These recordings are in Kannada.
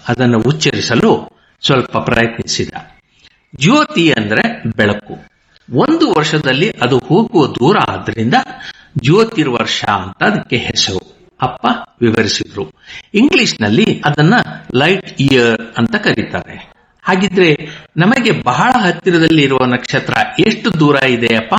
ಅದನ್ನು ಉಚ್ಚರಿಸಲು ಸ್ವಲ್ಪ ಪ್ರಯತ್ನಿಸಿದ ಜ್ಯೋತಿ ಅಂದ್ರೆ ಬೆಳಕು ಒಂದು ವರ್ಷದಲ್ಲಿ ಅದು ಹೋಗುವ ದೂರ ಆದ್ರಿಂದ ಜ್ಯೋತಿರ್ವರ್ಷ ಅಂತ ಅದಕ್ಕೆ ಹೆಸರು ಅಪ್ಪ ವಿವರಿಸಿದ್ರು ಇಂಗ್ಲಿಷ್ನಲ್ಲಿ ಅದನ್ನ ಲೈಟ್ ಇಯರ್ ಅಂತ ಕರೀತಾರೆ ಹಾಗಿದ್ರೆ ನಮಗೆ ಬಹಳ ಹತ್ತಿರದಲ್ಲಿ ಇರುವ ನಕ್ಷತ್ರ ಎಷ್ಟು ದೂರ ಇದೆಯಪ್ಪ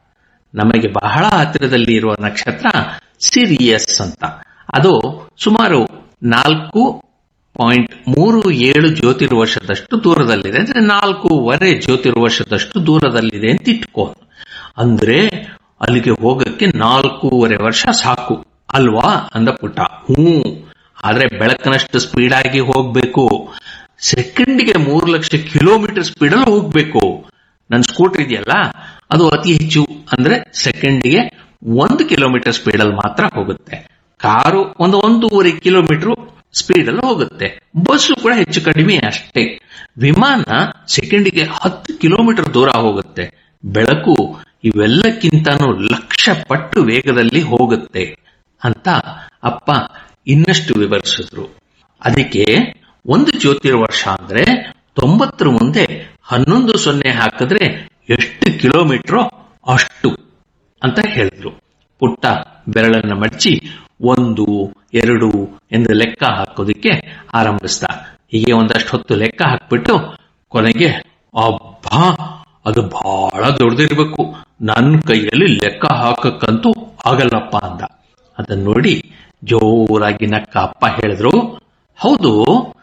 ನಮಗೆ ಬಹಳ ಹತ್ತಿರದಲ್ಲಿ ಇರುವ ನಕ್ಷತ್ರ ಸಿರಿಯಸ್ ಅಂತ ಅದು ಸುಮಾರು ನಾಲ್ಕು ಪಾಯಿಂಟ್ ಮೂರು ಏಳು ಜ್ಯೋತಿರ್ವರ್ಷದಷ್ಟು ದೂರದಲ್ಲಿದೆ ಅಂದ್ರೆ ನಾಲ್ಕೂವರೆ ಜ್ಯೋತಿರ್ವರ್ಷದಷ್ಟು ದೂರದಲ್ಲಿದೆ ಅಂತ ಇಟ್ಕೋ ಅಂದ್ರೆ ಅಲ್ಲಿಗೆ ಹೋಗಕ್ಕೆ ನಾಲ್ಕೂವರೆ ವರ್ಷ ಸಾಕು ಅಲ್ವಾ ಅಂದ ಪುಟ್ಟ ಹ್ಞೂ ಆದ್ರೆ ಬೆಳಕಿನಷ್ಟು ಸ್ಪೀಡ್ ಆಗಿ ಹೋಗ್ಬೇಕು ಸೆಕೆಂಡ್ಗೆ ಮೂರು ಲಕ್ಷ ಕಿಲೋಮೀಟರ್ ಸ್ಪೀಡಲ್ಲಿ ಹೋಗ್ಬೇಕು ನನ್ನ ಸ್ಕೂಟರ್ ಇದೆಯಲ್ಲ ಅದು ಅತಿ ಹೆಚ್ಚು ಅಂದ್ರೆ ಸೆಕೆಂಡ್ಗೆ ಒಂದು ಕಿಲೋಮೀಟರ್ ಸ್ಪೀಡಲ್ಲಿ ಮಾತ್ರ ಹೋಗುತ್ತೆ ಕಾರು ಒಂದು ಒಂದೂವರೆ ಕಿಲೋಮೀಟರ್ ಸ್ಪೀಡಲ್ಲಿ ಹೋಗುತ್ತೆ ಬಸ್ಸು ಕೂಡ ಹೆಚ್ಚು ಕಡಿಮೆ ಅಷ್ಟೇ ವಿಮಾನ ಸೆಕೆಂಡಿಗೆ ಹತ್ತು ಕಿಲೋಮೀಟರ್ ದೂರ ಹೋಗುತ್ತೆ ಬೆಳಕು ಇವೆಲ್ಲಕ್ಕಿಂತನೂ ಲಕ್ಷ ಪಟ್ಟು ವೇಗದಲ್ಲಿ ಹೋಗುತ್ತೆ ಅಂತ ಅಪ್ಪ ಇನ್ನಷ್ಟು ವಿವರಿಸಿದ್ರು ಅದಕ್ಕೆ ಒಂದು ಜ್ಯೋತಿರ್ವರ್ಷ ಅಂದ್ರೆ ತೊಂಬತ್ತರ ಮುಂದೆ ಹನ್ನೊಂದು ಸೊನ್ನೆ ಹಾಕಿದ್ರೆ ಎಷ್ಟು ಕಿಲೋಮೀಟರ್ ಅಷ್ಟು ಅಂತ ಹೇಳಿದ್ರು ಪುಟ್ಟ ಬೆರಳನ್ನ ಮಡಚಿ ಒಂದು ಎರಡು ಎಂದು ಲೆಕ್ಕ ಹಾಕೋದಿಕ್ಕೆ ಆರಂಭಿಸ್ದ ಹೀಗೆ ಒಂದಷ್ಟು ಹೊತ್ತು ಲೆಕ್ಕ ಹಾಕ್ಬಿಟ್ಟು ಕೊನೆಗೆ ಅಬ್ಬಾ ಅದು ಬಹಳ ದೊಡ್ಡದಿರ್ಬೇಕು ನನ್ನ ಕೈಯಲ್ಲಿ ಲೆಕ್ಕ ಹಾಕಕ್ಕಂತೂ ಆಗಲ್ಲಪ್ಪ ಅಂದ ಅದನ್ನ ನೋಡಿ ಜೋರಾಗಿ ನಕ್ಕ ಅಪ್ಪ ಹೇಳಿದ್ರು ಹೌದು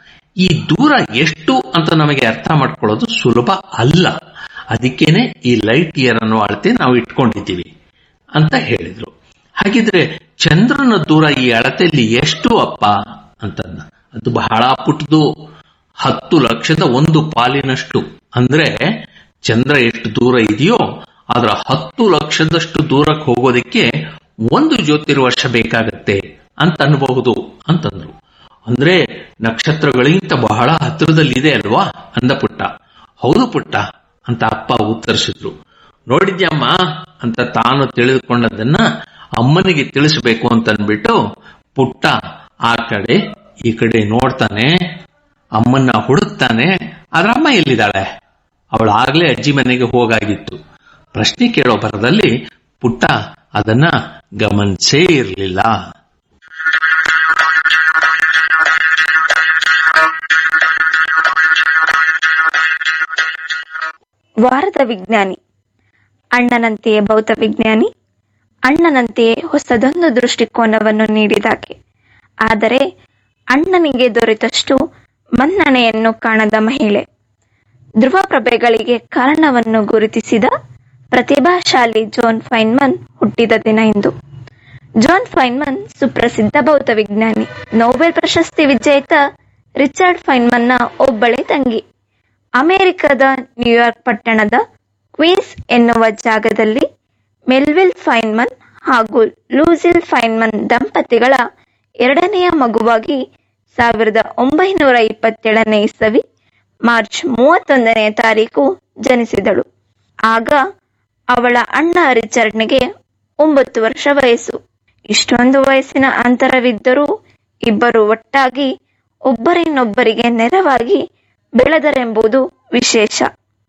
ಈ ದೂರ ಎಷ್ಟು ಅಂತ ನಮಗೆ ಅರ್ಥ ಮಾಡ್ಕೊಳ್ಳೋದು ಸುಲಭ ಅಲ್ಲ ಅದಕ್ಕೇನೆ ಈ ಲೈಟ್ ಇಯರ್ ಅನ್ನೋ ಅಳತೆ ನಾವು ಇಟ್ಕೊಂಡಿದ್ದೀವಿ ಅಂತ ಹೇಳಿದ್ರು ಹಾಗಿದ್ರೆ ಚಂದ್ರನ ದೂರ ಈ ಅಳತೆಯಲ್ಲಿ ಎಷ್ಟು ಅಪ್ಪ ಅಂತಂದ ಅದು ಬಹಳ ಪುಟ್ಟದು ಹತ್ತು ಲಕ್ಷದ ಒಂದು ಪಾಲಿನಷ್ಟು ಅಂದ್ರೆ ಚಂದ್ರ ಎಷ್ಟು ದೂರ ಇದೆಯೋ ಅದರ ಹತ್ತು ಲಕ್ಷದಷ್ಟು ದೂರಕ್ಕೆ ಹೋಗೋದಕ್ಕೆ ಒಂದು ಜ್ಯೋತಿರ್ವರ್ಷ ಬೇಕಾಗತ್ತೆ ಅಂತ ಅನ್ಬಹುದು ಅಂತಂದ್ರು ಅಂದ್ರೆ ನಕ್ಷತ್ರಗಳಿಗಿಂತ ಬಹಳ ಹತ್ತಿರದಲ್ಲಿದೆ ಅಲ್ವಾ ಅಂದ ಪುಟ್ಟ ಹೌದು ಪುಟ್ಟ ಅಂತ ಅಪ್ಪ ಉತ್ತರಿಸಿದ್ರು ನೋಡಿದ್ಯಮ್ಮ ಅಂತ ತಾನು ತಿಳಿದುಕೊಂಡದನ್ನ ಅಮ್ಮನಿಗೆ ತಿಳಿಸಬೇಕು ಅಂತ ಅನ್ಬಿಟ್ಟು ಪುಟ್ಟ ಆ ಕಡೆ ಈ ಕಡೆ ನೋಡ್ತಾನೆ ಅಮ್ಮನ್ನ ಹುಡುಕ್ತಾನೆ ಆದ್ರ ಅಮ್ಮ ಎಲ್ಲಿದ್ದಾಳೆ ಅವಳು ಆಗ್ಲೇ ಅಜ್ಜಿ ಮನೆಗೆ ಹೋಗಾಗಿತ್ತು ಪ್ರಶ್ನೆ ಕೇಳೋ ಬರದಲ್ಲಿ ಪುಟ್ಟ ಅದನ್ನ ಗಮನಿಸೇ ಇರಲಿಲ್ಲ ವಾರದ ವಿಜ್ಞಾನಿ ಅಣ್ಣನಂತೆಯೇ ಭೌತ ವಿಜ್ಞಾನಿ ಅಣ್ಣನಂತೆಯೇ ಹೊಸದೊಂದು ದೃಷ್ಟಿಕೋನವನ್ನು ನೀಡಿದಾಕೆ ಆದರೆ ಅಣ್ಣನಿಗೆ ದೊರೆತಷ್ಟು ಮನ್ನಣೆಯನ್ನು ಕಾಣದ ಮಹಿಳೆ ಧ್ರುವ ಪ್ರಭೆಗಳಿಗೆ ಕಾರಣವನ್ನು ಗುರುತಿಸಿದ ಪ್ರತಿಭಾಶಾಲಿ ಜೋನ್ ಫೈನ್ಮನ್ ಹುಟ್ಟಿದ ದಿನ ಇಂದು ಜಾನ್ ಫೈನ್ಮನ್ ಸುಪ್ರಸಿದ್ಧ ಭೌತ ವಿಜ್ಞಾನಿ ನೊಬೆಲ್ ಪ್ರಶಸ್ತಿ ವಿಜೇತ ರಿಚರ್ಡ್ ಫೈನ್ಮನ್ನ ಒಬ್ಬಳೆ ತಂಗಿ ಅಮೆರಿಕದ ನ್ಯೂಯಾರ್ಕ್ ಪಟ್ಟಣದ ಕ್ವೀನ್ಸ್ ಎನ್ನುವ ಜಾಗದಲ್ಲಿ ಮೆಲ್ವಿಲ್ ಫೈನ್ಮನ್ ಹಾಗೂ ಲೂಸಿಲ್ ಫೈನ್ಮನ್ ದಂಪತಿಗಳ ಎರಡನೆಯ ಮಗುವಾಗಿ ಸಾವಿರದ ಒಂಬೈನೂರ ಇಪ್ಪತ್ತೇಳನೇ ಇಸವಿ ಮಾರ್ಚ್ ಮೂವತ್ತೊಂದನೇ ತಾರೀಕು ಜನಿಸಿದಳು ಆಗ ಅವಳ ಅಣ್ಣ ರಿಚರ್ಡ್ನಿಗೆ ಒಂಬತ್ತು ವರ್ಷ ವಯಸ್ಸು ಇಷ್ಟೊಂದು ವಯಸ್ಸಿನ ಅಂತರವಿದ್ದರೂ ಇಬ್ಬರು ಒಟ್ಟಾಗಿ ಒಬ್ಬರಿನ್ನೊಬ್ಬರಿಗೆ ನೆರವಾಗಿ ಬೆಳೆದರೆಂಬುದು ವಿಶೇಷ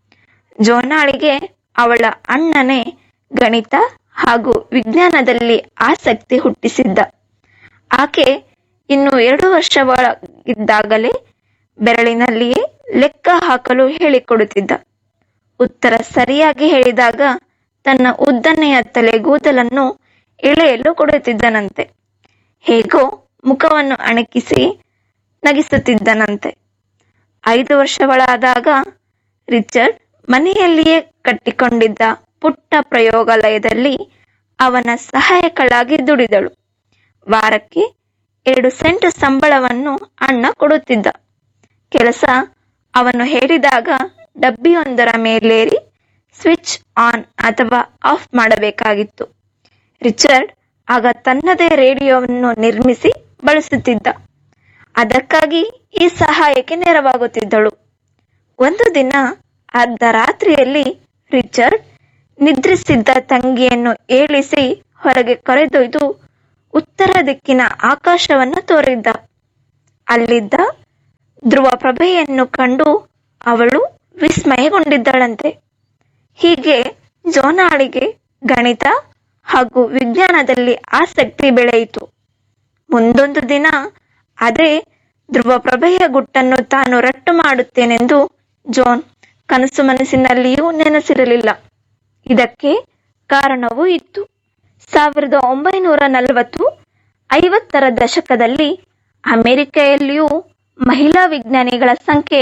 ಜೋನಾಳಿಗೆ ಅವಳ ಅಣ್ಣನೇ ಗಣಿತ ಹಾಗೂ ವಿಜ್ಞಾನದಲ್ಲಿ ಆಸಕ್ತಿ ಹುಟ್ಟಿಸಿದ್ದ ಆಕೆ ಇನ್ನು ಎರಡು ವರ್ಷವಾಗಿದ್ದಾಗಲೇ ಬೆರಳಿನಲ್ಲಿಯೇ ಲೆಕ್ಕ ಹಾಕಲು ಹೇಳಿಕೊಡುತ್ತಿದ್ದ ಉತ್ತರ ಸರಿಯಾಗಿ ಹೇಳಿದಾಗ ತನ್ನ ಉದ್ದನೆಯ ತಲೆಗೂದಲನ್ನು ಎಳೆಯಲು ಕೊಡುತ್ತಿದ್ದನಂತೆ ಹೇಗೋ ಮುಖವನ್ನು ಅಣಕಿಸಿ ನಗಿಸುತ್ತಿದ್ದನಂತೆ ಐದು ವರ್ಷಗಳಾದಾಗ ರಿಚರ್ಡ್ ಮನೆಯಲ್ಲಿಯೇ ಕಟ್ಟಿಕೊಂಡಿದ್ದ ಪುಟ್ಟ ಪ್ರಯೋಗಾಲಯದಲ್ಲಿ ಅವನ ಸಹಾಯಕಳಾಗಿ ದುಡಿದಳು ವಾರಕ್ಕೆ ಎರಡು ಸೆಂಟ್ ಸಂಬಳವನ್ನು ಅಣ್ಣ ಕೊಡುತ್ತಿದ್ದ ಕೆಲಸ ಅವನು ಹೇಳಿದಾಗ ಡಬ್ಬಿಯೊಂದರ ಮೇಲೇರಿ ಸ್ವಿಚ್ ಆನ್ ಅಥವಾ ಆಫ್ ಮಾಡಬೇಕಾಗಿತ್ತು ರಿಚರ್ಡ್ ಆಗ ತನ್ನದೇ ರೇಡಿಯೋವನ್ನು ನಿರ್ಮಿಸಿ ಬಳಸುತ್ತಿದ್ದ ಅದಕ್ಕಾಗಿ ಈ ಸಹಾಯಕ್ಕೆ ನೆರವಾಗುತ್ತಿದ್ದಳು ಒಂದು ದಿನ ಅರ್ಧ ರಾತ್ರಿಯಲ್ಲಿ ರಿಚರ್ಡ್ ನಿದ್ರಿಸಿದ್ದ ತಂಗಿಯನ್ನು ಏಳಿಸಿ ಹೊರಗೆ ಕರೆದೊಯ್ದು ಉತ್ತರ ದಿಕ್ಕಿನ ಆಕಾಶವನ್ನು ತೋರಿದ್ದ ಅಲ್ಲಿದ್ದ ಧ್ರುವ ಪ್ರಭೆಯನ್ನು ಕಂಡು ಅವಳು ವಿಸ್ಮಯಗೊಂಡಿದ್ದಳಂತೆ ಹೀಗೆ ಜೋನಾಳಿಗೆ ಗಣಿತ ಹಾಗೂ ವಿಜ್ಞಾನದಲ್ಲಿ ಆಸಕ್ತಿ ಬೆಳೆಯಿತು ಮುಂದೊಂದು ದಿನ ಅದೇ ಧ್ರುವ ಪ್ರಭೆಯ ಗುಟ್ಟನ್ನು ತಾನು ರಟ್ಟು ಮಾಡುತ್ತೇನೆಂದು ಜೋನ್ ಕನಸು ಮನಸ್ಸಿನಲ್ಲಿಯೂ ನೆನೆಸಿರಲಿಲ್ಲ ಇದಕ್ಕೆ ಕಾರಣವೂ ಇತ್ತು ಸಾವಿರದ ಒಂಬೈನೂರ ನಲವತ್ತು ಐವತ್ತರ ದಶಕದಲ್ಲಿ ಅಮೆರಿಕೆಯಲ್ಲಿಯೂ ಮಹಿಳಾ ವಿಜ್ಞಾನಿಗಳ ಸಂಖ್ಯೆ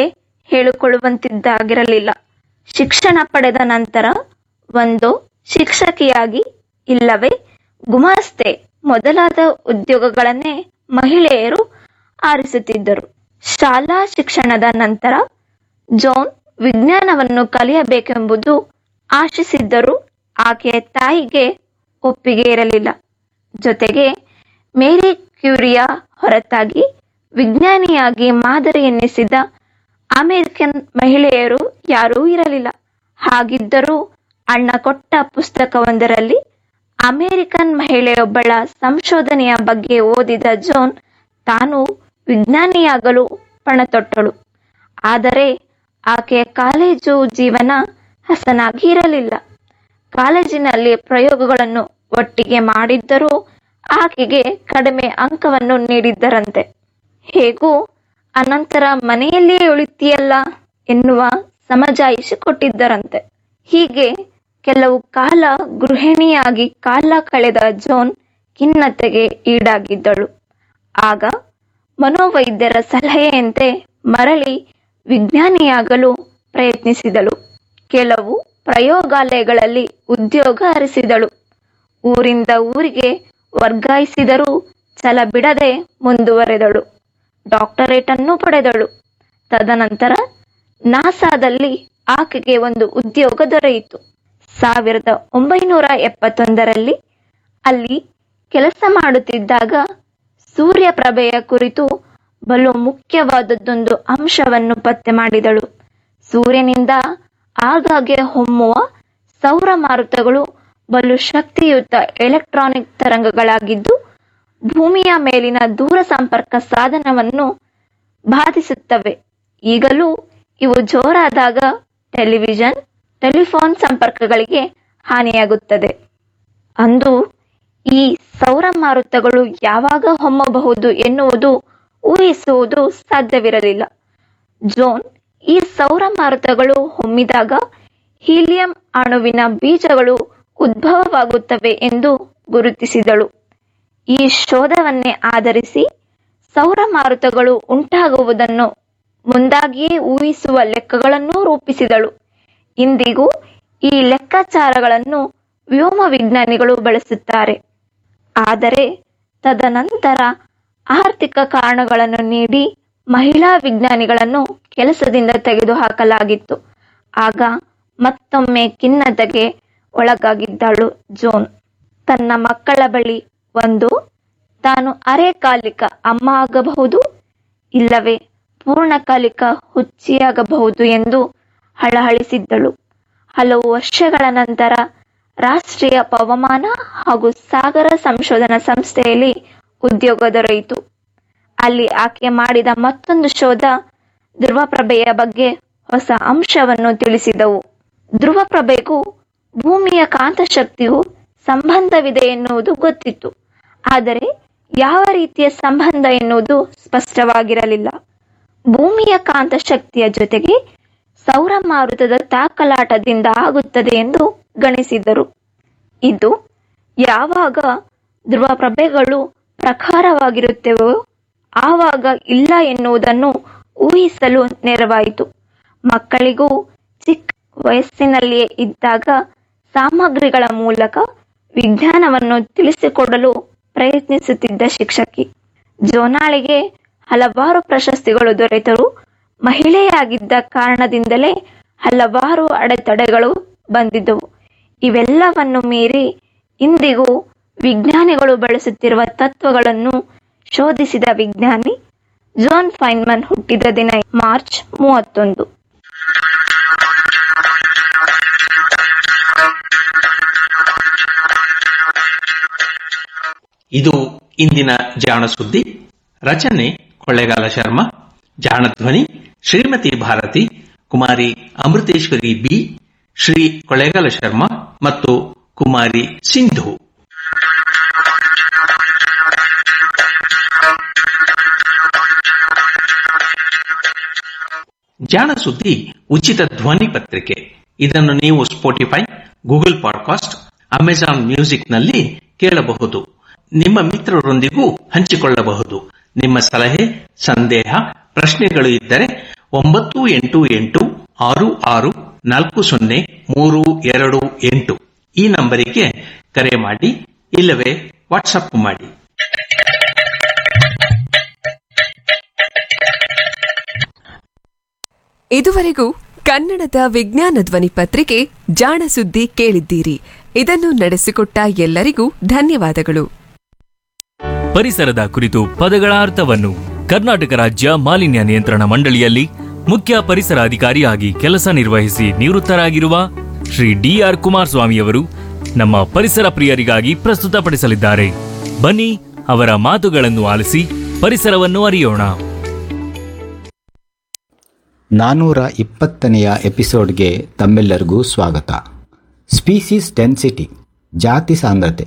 ಹೇಳಿಕೊಳ್ಳುವಂತಿದ್ದಾಗಿರಲಿಲ್ಲ ಶಿಕ್ಷಣ ಪಡೆದ ನಂತರ ಒಂದು ಶಿಕ್ಷಕಿಯಾಗಿ ಇಲ್ಲವೇ ಗುಮಾಸ್ತೆ ಮೊದಲಾದ ಉದ್ಯೋಗಗಳನ್ನೇ ಮಹಿಳೆಯರು ಆರಿಸುತ್ತಿದ್ದರು ಶಾಲಾ ಶಿಕ್ಷಣದ ನಂತರ ಜೋನ್ ವಿಜ್ಞಾನವನ್ನು ಕಲಿಯಬೇಕೆಂಬುದು ಆಶಿಸಿದ್ದರೂ ಆಕೆಯ ತಾಯಿಗೆ ಒಪ್ಪಿಗೆ ಇರಲಿಲ್ಲ ಜೊತೆಗೆ ಮೇರಿ ಕ್ಯೂರಿಯ ಹೊರತಾಗಿ ವಿಜ್ಞಾನಿಯಾಗಿ ಮಾದರಿ ಎನ್ನಿಸಿದ ಅಮೆರಿಕನ್ ಮಹಿಳೆಯರು ಯಾರೂ ಇರಲಿಲ್ಲ ಹಾಗಿದ್ದರೂ ಅಣ್ಣ ಕೊಟ್ಟ ಪುಸ್ತಕವೊಂದರಲ್ಲಿ ಅಮೆರಿಕನ್ ಮಹಿಳೆಯೊಬ್ಬಳ ಸಂಶೋಧನೆಯ ಬಗ್ಗೆ ಓದಿದ ಜೋನ್ ತಾನು ವಿಜ್ಞಾನಿಯಾಗಲು ಪಣತೊಟ್ಟಳು ಆದರೆ ಆಕೆಯ ಕಾಲೇಜು ಜೀವನ ಹಸನಾಗಿ ಇರಲಿಲ್ಲ ಕಾಲೇಜಿನಲ್ಲಿ ಪ್ರಯೋಗಗಳನ್ನು ಒಟ್ಟಿಗೆ ಮಾಡಿದ್ದರೂ ಆಕೆಗೆ ಕಡಿಮೆ ಅಂಕವನ್ನು ನೀಡಿದ್ದರಂತೆ ಹೇಗೂ ಅನಂತರ ಮನೆಯಲ್ಲಿಯೇ ಉಳಿತೀಯಲ್ಲ ಎನ್ನುವ ಸಮಜಾಯಿಷಿ ಕೊಟ್ಟಿದ್ದರಂತೆ ಹೀಗೆ ಕೆಲವು ಕಾಲ ಗೃಹಿಣಿಯಾಗಿ ಕಾಲ ಕಳೆದ ಜೋನ್ ಖಿನ್ನತೆಗೆ ಈಡಾಗಿದ್ದಳು ಆಗ ಮನೋವೈದ್ಯರ ಸಲಹೆಯಂತೆ ಮರಳಿ ವಿಜ್ಞಾನಿಯಾಗಲು ಪ್ರಯತ್ನಿಸಿದಳು ಕೆಲವು ಪ್ರಯೋಗಾಲಯಗಳಲ್ಲಿ ಉದ್ಯೋಗ ಅರಸಿದಳು ಊರಿಂದ ಊರಿಗೆ ವರ್ಗಾಯಿಸಿದರೂ ಛಲ ಬಿಡದೆ ಮುಂದುವರೆದಳು ಡಾಕ್ಟರೇಟ್ ಅನ್ನು ಪಡೆದಳು ತದನಂತರ ನಾಸಾದಲ್ಲಿ ಆಕೆಗೆ ಒಂದು ಉದ್ಯೋಗ ದೊರೆಯಿತು ಸಾವಿರದ ಒಂಬೈನೂರ ಎಪ್ಪತ್ತೊಂದರಲ್ಲಿ ಅಲ್ಲಿ ಕೆಲಸ ಮಾಡುತ್ತಿದ್ದಾಗ ಸೂರ್ಯಪ್ರಭೆಯ ಕುರಿತು ಬಲು ಮುಖ್ಯವಾದದ್ದೊಂದು ಅಂಶವನ್ನು ಪತ್ತೆ ಮಾಡಿದಳು ಸೂರ್ಯನಿಂದ ಆಗಾಗ್ಗೆ ಹೊಮ್ಮುವ ಸೌರ ಮಾರುತಗಳು ಬಲು ಶಕ್ತಿಯುತ ಎಲೆಕ್ಟ್ರಾನಿಕ್ ತರಂಗಗಳಾಗಿದ್ದು ಭೂಮಿಯ ಮೇಲಿನ ದೂರ ಸಂಪರ್ಕ ಸಾಧನವನ್ನು ಬಾಧಿಸುತ್ತವೆ ಈಗಲೂ ಇವು ಜೋರಾದಾಗ ಟೆಲಿವಿಷನ್ ಟೆಲಿಫೋನ್ ಸಂಪರ್ಕಗಳಿಗೆ ಹಾನಿಯಾಗುತ್ತದೆ ಅಂದು ಈ ಸೌರ ಮಾರುತಗಳು ಯಾವಾಗ ಹೊಮ್ಮಬಹುದು ಎನ್ನುವುದು ಊಹಿಸುವುದು ಸಾಧ್ಯವಿರಲಿಲ್ಲ ಜೋನ್ ಈ ಸೌರ ಮಾರುತಗಳು ಹೊಮ್ಮಿದಾಗ ಹೀಲಿಯಂ ಅಣುವಿನ ಬೀಜಗಳು ಉದ್ಭವವಾಗುತ್ತವೆ ಎಂದು ಗುರುತಿಸಿದಳು ಈ ಶೋಧವನ್ನೇ ಆಧರಿಸಿ ಸೌರ ಮಾರುತಗಳು ಉಂಟಾಗುವುದನ್ನು ಮುಂದಾಗಿಯೇ ಊಹಿಸುವ ಲೆಕ್ಕಗಳನ್ನೂ ರೂಪಿಸಿದಳು ಇಂದಿಗೂ ಈ ಲೆಕ್ಕಾಚಾರಗಳನ್ನು ವ್ಯೋಮ ವಿಜ್ಞಾನಿಗಳು ಬಳಸುತ್ತಾರೆ ಆದರೆ ತದನಂತರ ಆರ್ಥಿಕ ಕಾರಣಗಳನ್ನು ನೀಡಿ ಮಹಿಳಾ ವಿಜ್ಞಾನಿಗಳನ್ನು ಕೆಲಸದಿಂದ ತೆಗೆದುಹಾಕಲಾಗಿತ್ತು ಆಗ ಮತ್ತೊಮ್ಮೆ ಖಿನ್ನತೆಗೆ ಒಳಗಾಗಿದ್ದಳು ಜೋನ್ ತನ್ನ ಮಕ್ಕಳ ಬಳಿ ಒಂದು ತಾನು ಅರೆಕಾಲಿಕ ಅಮ್ಮ ಆಗಬಹುದು ಇಲ್ಲವೇ ಪೂರ್ಣಕಾಲಿಕ ಹುಚ್ಚಿಯಾಗಬಹುದು ಎಂದು ಹಳಹಳಿಸಿದ್ದಳು ಹಲವು ವರ್ಷಗಳ ನಂತರ ರಾಷ್ಟ್ರೀಯ ಪವಮಾನ ಹಾಗೂ ಸಾಗರ ಸಂಶೋಧನಾ ಸಂಸ್ಥೆಯಲ್ಲಿ ಉದ್ಯೋಗ ದೊರೆಯಿತು ಅಲ್ಲಿ ಆಕೆ ಮಾಡಿದ ಮತ್ತೊಂದು ಶೋಧ ಧ್ರುವಪ್ರಭೆಯ ಬಗ್ಗೆ ಹೊಸ ಅಂಶವನ್ನು ತಿಳಿಸಿದವು ಧ್ರುವಪ್ರಭೆಗೂ ಭೂಮಿಯ ಕಾಂತಶಕ್ತಿಯು ಸಂಬಂಧವಿದೆ ಎನ್ನುವುದು ಗೊತ್ತಿತ್ತು ಆದರೆ ಯಾವ ರೀತಿಯ ಸಂಬಂಧ ಎನ್ನುವುದು ಸ್ಪಷ್ಟವಾಗಿರಲಿಲ್ಲ ಭೂಮಿಯ ಕಾಂತಶಕ್ತಿಯ ಜೊತೆಗೆ ಸೌರ ಮಾರುತದ ತಾಕಲಾಟದಿಂದ ಆಗುತ್ತದೆ ಎಂದು ಗಣಿಸಿದರು ಇದು ಯಾವಾಗ ಧ್ರುವಪ್ರಭೆಗಳು ಪ್ರಖರವಾಗಿರುತ್ತವೋ ಆವಾಗ ಇಲ್ಲ ಎನ್ನುವುದನ್ನು ಊಹಿಸಲು ನೆರವಾಯಿತು ಮಕ್ಕಳಿಗೂ ಚಿಕ್ಕ ವಯಸ್ಸಿನಲ್ಲಿಯೇ ಇದ್ದಾಗ ಸಾಮಗ್ರಿಗಳ ಮೂಲಕ ವಿಜ್ಞಾನವನ್ನು ತಿಳಿಸಿಕೊಡಲು ಪ್ರಯತ್ನಿಸುತ್ತಿದ್ದ ಶಿಕ್ಷಕಿ ಜೋನಾಳಿಗೆ ಹಲವಾರು ಪ್ರಶಸ್ತಿಗಳು ದೊರೆತರು ಮಹಿಳೆಯಾಗಿದ್ದ ಕಾರಣದಿಂದಲೇ ಹಲವಾರು ಅಡೆತಡೆಗಳು ಬಂದಿದ್ದವು ಇವೆಲ್ಲವನ್ನು ಮೀರಿ ಇಂದಿಗೂ ವಿಜ್ಞಾನಿಗಳು ಬಳಸುತ್ತಿರುವ ತತ್ವಗಳನ್ನು ಶೋಧಿಸಿದ ವಿಜ್ಞಾನಿ ಜೋನ್ ಫೈನ್ಮನ್ ಹುಟ್ಟಿದ ದಿನ ಮಾರ್ಚ್ ಮೂವತ್ತೊಂದು ಇದು ಇಂದಿನ ಜಾಣ ಸುದ್ದಿ ರಚನೆ ಕೊಳ್ಳೇಗಾಲ ಶರ್ಮಾ ಜಾಣಧ್ವನಿ ಶ್ರೀಮತಿ ಭಾರತಿ ಕುಮಾರಿ ಅಮೃತೇಶ್ವರಿ ಬಿ ಶ್ರೀ ಕೊಳ್ಳೇಗಾಲ ಶರ್ಮಾ ಮತ್ತು ಕುಮಾರಿ ಸಿಂಧು ಜಾಣ ಸುದ್ದಿ ಉಚಿತ ಧ್ವನಿ ಪತ್ರಿಕೆ ಇದನ್ನು ನೀವು ಸ್ಪೋಟಿಫೈ ಗೂಗಲ್ ಪಾಡ್ಕಾಸ್ಟ್ ಅಮೆಜಾನ್ ಮ್ಯೂಸಿಕ್ನಲ್ಲಿ ಕೇಳಬಹುದು ನಿಮ್ಮ ಮಿತ್ರರೊಂದಿಗೂ ಹಂಚಿಕೊಳ್ಳಬಹುದು ನಿಮ್ಮ ಸಲಹೆ ಸಂದೇಹ ಪ್ರಶ್ನೆಗಳು ಇದ್ದರೆ ಒಂಬತ್ತು ಎಂಟು ಎಂಟು ಆರು ಆರು ನಾಲ್ಕು ಸೊನ್ನೆ ಮೂರು ಎರಡು ಎಂಟು ಈ ನಂಬರಿಗೆ ಕರೆ ಮಾಡಿ ಇಲ್ಲವೇ ವಾಟ್ಸಪ್ ಮಾಡಿ ಇದುವರೆಗೂ ಕನ್ನಡದ ವಿಜ್ಞಾನ ಧ್ವನಿ ಪತ್ರಿಕೆ ಜಾಣ ಸುದ್ದಿ ಕೇಳಿದ್ದೀರಿ ಇದನ್ನು ನಡೆಸಿಕೊಟ್ಟ ಎಲ್ಲರಿಗೂ ಧನ್ಯವಾದಗಳು ಪರಿಸರದ ಕುರಿತು ಪದಗಳ ಅರ್ಥವನ್ನು ಕರ್ನಾಟಕ ರಾಜ್ಯ ಮಾಲಿನ್ಯ ನಿಯಂತ್ರಣ ಮಂಡಳಿಯಲ್ಲಿ ಮುಖ್ಯ ಪರಿಸರ ಅಧಿಕಾರಿಯಾಗಿ ಕೆಲಸ ನಿರ್ವಹಿಸಿ ನಿವೃತ್ತರಾಗಿರುವ ಶ್ರೀ ಡಿಆರ್ ಕುಮಾರಸ್ವಾಮಿಯವರು ನಮ್ಮ ಪರಿಸರ ಪ್ರಿಯರಿಗಾಗಿ ಪ್ರಸ್ತುತಪಡಿಸಲಿದ್ದಾರೆ ಬನ್ನಿ ಅವರ ಮಾತುಗಳನ್ನು ಆಲಿಸಿ ಪರಿಸರವನ್ನು ಅರಿಯೋಣ ನಾನ್ನೂರ ಇಪ್ಪತ್ತನೆಯ ಎಪಿಸೋಡ್ಗೆ ತಮ್ಮೆಲ್ಲರಿಗೂ ಸ್ವಾಗತ ಸ್ಪೀಸೀಸ್ ಡೆನ್ಸಿಟಿ ಜಾತಿ ಸಾಂದ್ರತೆ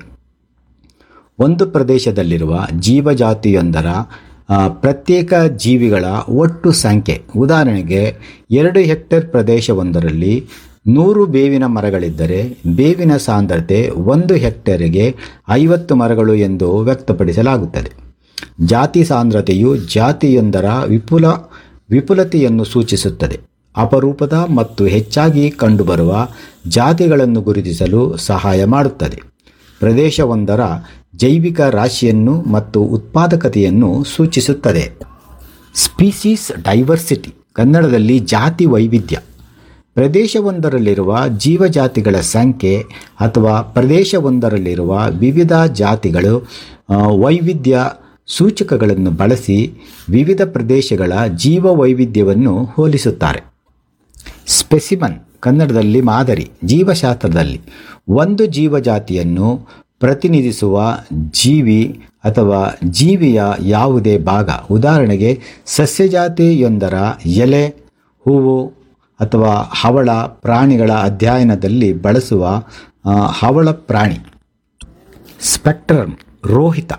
ಒಂದು ಪ್ರದೇಶದಲ್ಲಿರುವ ಜೀವಜಾತಿಯೊಂದರ ಆ, ಪ್ರತ್ಯೇಕ ಜೀವಿಗಳ ಒಟ್ಟು ಸಂಖ್ಯೆ ಉದಾಹರಣೆಗೆ ಎರಡು ಹೆಕ್ಟೇರ್ ಪ್ರದೇಶವೊಂದರಲ್ಲಿ ನೂರು ಬೇವಿನ ಮರಗಳಿದ್ದರೆ ಬೇವಿನ ಸಾಂದ್ರತೆ ಒಂದು ಹೆಕ್ಟೇರಿಗೆ ಐವತ್ತು ಮರಗಳು ಎಂದು ವ್ಯಕ್ತಪಡಿಸಲಾಗುತ್ತದೆ ಜಾತಿ ಸಾಂದ್ರತೆಯು ಜಾತಿಯೊಂದರ ವಿಪುಲ ವಿಪುಲತೆಯನ್ನು ಸೂಚಿಸುತ್ತದೆ ಅಪರೂಪದ ಮತ್ತು ಹೆಚ್ಚಾಗಿ ಕಂಡುಬರುವ ಜಾತಿಗಳನ್ನು ಗುರುತಿಸಲು ಸಹಾಯ ಮಾಡುತ್ತದೆ ಪ್ರದೇಶವೊಂದರ ಜೈವಿಕ ರಾಶಿಯನ್ನು ಮತ್ತು ಉತ್ಪಾದಕತೆಯನ್ನು ಸೂಚಿಸುತ್ತದೆ ಸ್ಪೀಸೀಸ್ ಡೈವರ್ಸಿಟಿ ಕನ್ನಡದಲ್ಲಿ ಜಾತಿ ವೈವಿಧ್ಯ ಪ್ರದೇಶವೊಂದರಲ್ಲಿರುವ ಜೀವಜಾತಿಗಳ ಸಂಖ್ಯೆ ಅಥವಾ ಪ್ರದೇಶವೊಂದರಲ್ಲಿರುವ ವಿವಿಧ ಜಾತಿಗಳು ಆ, ವೈವಿಧ್ಯ ಸೂಚಕಗಳನ್ನು ಬಳಸಿ ವಿವಿಧ ಪ್ರದೇಶಗಳ ಜೀವ ವೈವಿಧ್ಯವನ್ನು ಹೋಲಿಸುತ್ತಾರೆ ಸ್ಪೆಸಿಮನ್ ಕನ್ನಡದಲ್ಲಿ ಮಾದರಿ ಜೀವಶಾಸ್ತ್ರದಲ್ಲಿ ಒಂದು ಜೀವಜಾತಿಯನ್ನು ಪ್ರತಿನಿಧಿಸುವ ಜೀವಿ ಅಥವಾ ಜೀವಿಯ ಯಾವುದೇ ಭಾಗ ಉದಾಹರಣೆಗೆ ಸಸ್ಯಜಾತಿಯೊಂದರ ಎಲೆ ಹೂವು ಅಥವಾ ಹವಳ ಪ್ರಾಣಿಗಳ ಅಧ್ಯಯನದಲ್ಲಿ ಬಳಸುವ ಆ, ಹವಳ ಪ್ರಾಣಿ ಸ್ಪೆಕ್ಟ್ರಮ್ ರೋಹಿತ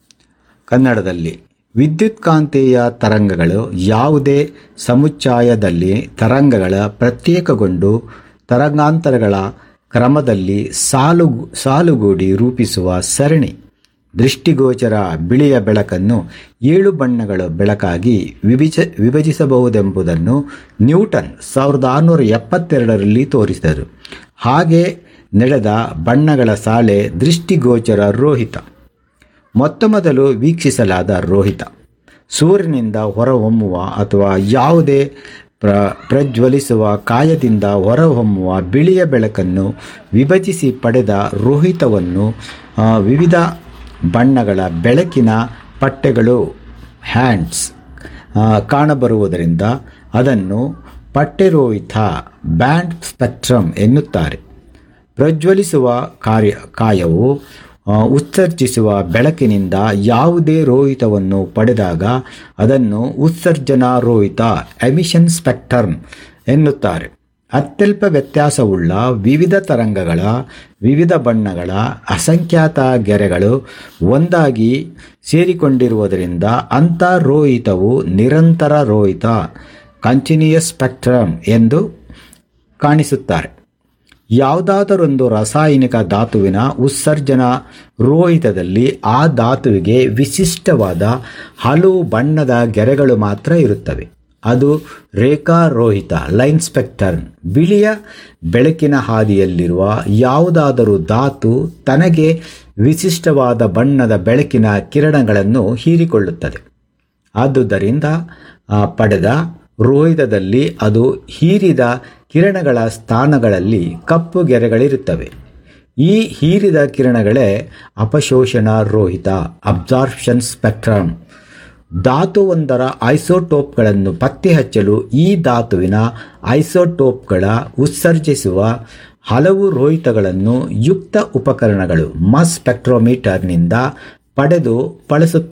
ಕನ್ನಡದಲ್ಲಿ ವಿದ್ಯುತ್ಕಾಂತೀಯ ತರಂಗಗಳು ಯಾವುದೇ ಸಮುಚ್ಚಾಯದಲ್ಲಿ ತರಂಗಗಳ ಪ್ರತ್ಯೇಕಗೊಂಡು ತರಂಗಾಂತರಗಳ ಕ್ರಮದಲ್ಲಿ ಸಾಲು ಸಾಲುಗೂಡಿ ರೂಪಿಸುವ ಸರಣಿ ದೃಷ್ಟಿಗೋಚರ ಬಿಳಿಯ ಬೆಳಕನ್ನು ಏಳು ಬಣ್ಣಗಳ ಬೆಳಕಾಗಿ ವಿಭಜ ವಿಭಜಿಸಬಹುದೆಂಬುದನ್ನು ನ್ಯೂಟನ್ ಸಾವಿರದ ಆರುನೂರ ಎಪ್ಪತ್ತೆರಡರಲ್ಲಿ ತೋರಿಸಿದರು ಹಾಗೆ ನಡೆದ ಬಣ್ಣಗಳ ಸಾಲೆ ದೃಷ್ಟಿಗೋಚರ ರೋಹಿತ ಮೊತ್ತ ಮೊದಲು ವೀಕ್ಷಿಸಲಾದ ರೋಹಿತ ಸೂರ್ಯನಿಂದ ಹೊರಹೊಮ್ಮುವ ಅಥವಾ ಯಾವುದೇ ಪ್ರ ಪ್ರಜ್ವಲಿಸುವ ಕಾಯದಿಂದ ಹೊರಹೊಮ್ಮುವ ಬಿಳಿಯ ಬೆಳಕನ್ನು ವಿಭಜಿಸಿ ಪಡೆದ ರೋಹಿತವನ್ನು ಆ, ವಿವಿಧ ಬಣ್ಣಗಳ ಬೆಳಕಿನ ಪಟ್ಟೆಗಳು ಹ್ಯಾಂಡ್ಸ್ ಕಾಣಬರುವುದರಿಂದ ಅದನ್ನು ಪಟ್ಟೆರೋಹಿತ ಬ್ಯಾಂಡ್ ಸ್ಪೆಕ್ಟ್ರಮ್ ಎನ್ನುತ್ತಾರೆ ಪ್ರಜ್ವಲಿಸುವ ಕಾರ್ಯ ಕಾಯವು ಆ, ಉತ್ಸರ್ಜಿಸುವ ಬೆಳಕಿನಿಂದ ಯಾವುದೇ ರೋಹಿತವನ್ನು ಪಡೆದಾಗ ಅದನ್ನು ಉತ್ಸರ್ಜನಾ ರೋಹಿತ ಎಮಿಷನ್ ಸ್ಪೆಕ್ಟ್ರಮ್ ಎನ್ನುತ್ತಾರೆ ಅತ್ಯಲ್ಪ ವ್ಯತ್ಯಾಸವುಳ್ಳ ವಿವಿಧ ತರಂಗಗಳ ವಿವಿಧ ಬಣ್ಣಗಳ ಅಸಂಖ್ಯಾತ ಗೆರೆಗಳು ಒಂದಾಗಿ ಸೇರಿಕೊಂಡಿರುವುದರಿಂದ ಅಂಥ ರೋಹಿತವು ನಿರಂತರ ರೋಹಿತ ಕಂಟಿನ್ಯೂಯಸ್ ಸ್ಪೆಕ್ಟ್ರಮ್ ಎಂದು ಕಾಣಿಸುತ್ತಾರೆ ಯಾವುದಾದರೊಂದು ರಾಸಾಯನಿಕ ಧಾತುವಿನ ಉತ್ಸರ್ಜನಾ ರೋಹಿತದಲ್ಲಿ ಆ ಧಾತುವಿಗೆ ವಿಶಿಷ್ಟವಾದ ಹಲವು ಬಣ್ಣದ ಗೆರೆಗಳು ಮಾತ್ರ ಇರುತ್ತವೆ ಅದು ರೇಖಾರೋಹಿತ ಲೈನ್ ಸ್ಪೆಕ್ಟರ್ನ್ ಬಿಳಿಯ ಬೆಳಕಿನ ಹಾದಿಯಲ್ಲಿರುವ ಯಾವುದಾದರೂ ಧಾತು ತನಗೆ ವಿಶಿಷ್ಟವಾದ ಬಣ್ಣದ ಬೆಳಕಿನ ಕಿರಣಗಳನ್ನು ಹೀರಿಕೊಳ್ಳುತ್ತದೆ ಆದುದರಿಂದ ಆ ಪಡೆದ ರೋಹಿತದಲ್ಲಿ ಅದು ಹೀರಿದ ಕಿರಣಗಳ ಸ್ಥಾನಗಳಲ್ಲಿ ಕಪ್ಪು ಗೆರೆಗಳಿರುತ್ತವೆ ಈ ಹೀರಿದ ಕಿರಣಗಳೇ ಅಪಶೋಷಣ ರೋಹಿತ ಅಬ್ಸಾರ್ಪ್ಷನ್ ಸ್ಪೆಕ್ಟ್ರಮ್ ಧಾತುವೊಂದರ ಐಸೋಟೋಪ್ಗಳನ್ನು ಪತ್ತೆ ಹಚ್ಚಲು ಈ ಧಾತುವಿನ ಐಸೋಟೋಪ್ಗಳ ಉತ್ಸರ್ಜಿಸುವ ಹಲವು ರೋಹಿತಗಳನ್ನು ಯುಕ್ತ ಉಪಕರಣಗಳು ಮಸ್ ಸ್ಪೆಕ್ಟ್ರೋಮೀಟರ್ನಿಂದ ಪಡೆದು ಬಳಸುತ್ತಾರೆ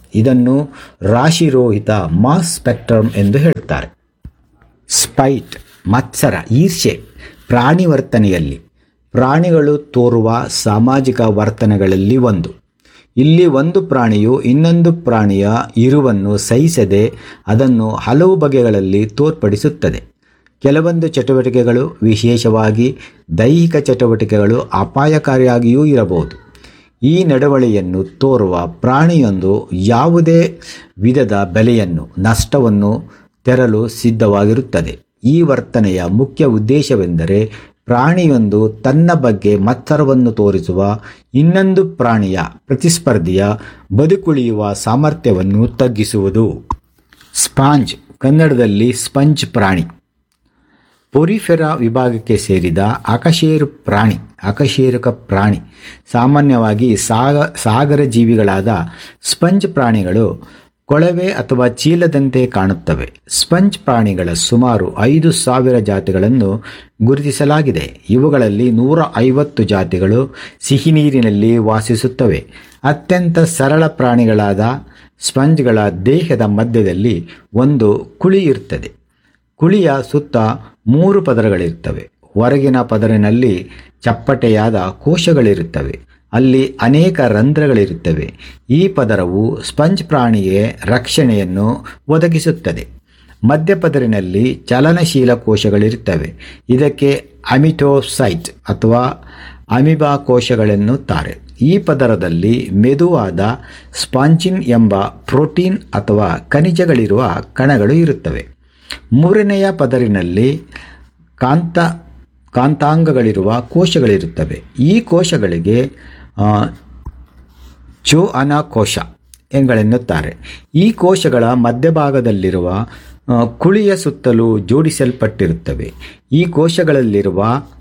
ಇದನ್ನು ರಾಶಿರೋಹಿತ ಮಾಸ್ ಸ್ಪೆಕ್ಟ್ರಮ್ ಎಂದು ಹೇಳುತ್ತಾರೆ ಸ್ಪೈಟ್ ಮತ್ಸರ ಈರ್ಷೆ ಪ್ರಾಣಿ ವರ್ತನೆಯಲ್ಲಿ ಪ್ರಾಣಿಗಳು ತೋರುವ ಸಾಮಾಜಿಕ ವರ್ತನೆಗಳಲ್ಲಿ ಒಂದು ಇಲ್ಲಿ ಒಂದು ಪ್ರಾಣಿಯು ಇನ್ನೊಂದು ಪ್ರಾಣಿಯ ಇರುವನ್ನು ಸಹಿಸದೆ ಅದನ್ನು ಹಲವು ಬಗೆಗಳಲ್ಲಿ ತೋರ್ಪಡಿಸುತ್ತದೆ ಕೆಲವೊಂದು ಚಟುವಟಿಕೆಗಳು ವಿಶೇಷವಾಗಿ ದೈಹಿಕ ಚಟುವಟಿಕೆಗಳು ಅಪಾಯಕಾರಿಯಾಗಿಯೂ ಇರಬಹುದು ಈ ನಡವಳಿಯನ್ನು ತೋರುವ ಪ್ರಾಣಿಯೊಂದು ಯಾವುದೇ ವಿಧದ ಬೆಲೆಯನ್ನು ನಷ್ಟವನ್ನು ತೆರಲು ಸಿದ್ಧವಾಗಿರುತ್ತದೆ ಈ ವರ್ತನೆಯ ಮುಖ್ಯ ಉದ್ದೇಶವೆಂದರೆ ಪ್ರಾಣಿಯೊಂದು ತನ್ನ ಬಗ್ಗೆ ಮತ್ಸರವನ್ನು ತೋರಿಸುವ ಇನ್ನೊಂದು ಪ್ರಾಣಿಯ ಪ್ರತಿಸ್ಪರ್ಧಿಯ ಬದುಕುಳಿಯುವ ಸಾಮರ್ಥ್ಯವನ್ನು ತಗ್ಗಿಸುವುದು ಸ್ಪಾಂಜ್ ಕನ್ನಡದಲ್ಲಿ ಸ್ಪಂಜ್ ಪ್ರಾಣಿ ಪೊರಿಫೆರಾ ವಿಭಾಗಕ್ಕೆ ಸೇರಿದ ಅಕಶೇರು ಪ್ರಾಣಿ ಅಕಶೇರುಕ ಪ್ರಾಣಿ ಸಾಮಾನ್ಯವಾಗಿ ಸಾಗ ಸಾಗರ ಜೀವಿಗಳಾದ ಸ್ಪಂಜ್ ಪ್ರಾಣಿಗಳು ಕೊಳವೆ ಅಥವಾ ಚೀಲದಂತೆ ಕಾಣುತ್ತವೆ ಸ್ಪಂಜ್ ಪ್ರಾಣಿಗಳ ಸುಮಾರು ಐದು ಸಾವಿರ ಜಾತಿಗಳನ್ನು ಗುರುತಿಸಲಾಗಿದೆ ಇವುಗಳಲ್ಲಿ ನೂರ ಐವತ್ತು ಜಾತಿಗಳು ಸಿಹಿನೀರಿನಲ್ಲಿ ವಾಸಿಸುತ್ತವೆ ಅತ್ಯಂತ ಸರಳ ಪ್ರಾಣಿಗಳಾದ ಸ್ಪಂಜ್ಗಳ ದೇಹದ ಮಧ್ಯದಲ್ಲಿ ಒಂದು ಕುಳಿ ಇರುತ್ತದೆ ಕುಳಿಯ ಸುತ್ತ ಮೂರು ಪದರಗಳಿರ್ತವೆ ಹೊರಗಿನ ಪದರಿನಲ್ಲಿ ಚಪ್ಪಟೆಯಾದ ಕೋಶಗಳಿರುತ್ತವೆ ಅಲ್ಲಿ ಅನೇಕ ರಂಧ್ರಗಳಿರುತ್ತವೆ ಈ ಪದರವು ಸ್ಪಂಜ್ ಪ್ರಾಣಿಗೆ ರಕ್ಷಣೆಯನ್ನು ಒದಗಿಸುತ್ತದೆ ಮಧ್ಯಪದರಿನಲ್ಲಿ ಚಲನಶೀಲ ಕೋಶಗಳಿರುತ್ತವೆ ಇದಕ್ಕೆ ಅಮಿಟೋಸೈಟ್ ಅಥವಾ ಅಮಿಬಾ ಕೋಶಗಳೆನ್ನುತ್ತಾರೆ ಈ ಪದರದಲ್ಲಿ ಮೆದುವಾದ ಸ್ಪಾಂಚಿನ್ ಎಂಬ ಪ್ರೋಟೀನ್ ಅಥವಾ ಖನಿಜಗಳಿರುವ ಕಣಗಳು ಇರುತ್ತವೆ ಮೂರನೆಯ ಪದರಿನಲ್ಲಿ ಕಾಂತ ಕಾಂತಾಂಗಗಳಿರುವ ಕೋಶಗಳಿರುತ್ತವೆ ಈ ಕೋಶಗಳಿಗೆ ಆ, ಚೋ ಕೋಶ ಎಂಗಳೆನ್ನುತ್ತಾರೆ ಈ ಕೋಶಗಳ ಮಧ್ಯಭಾಗದಲ್ಲಿರುವ ಆ, ಕುಳಿಯ ಸುತ್ತಲೂ ಜೋಡಿಸಲ್ಪಟ್ಟಿರುತ್ತವೆ ಈ ಕೋಶಗಳಲ್ಲಿರುವ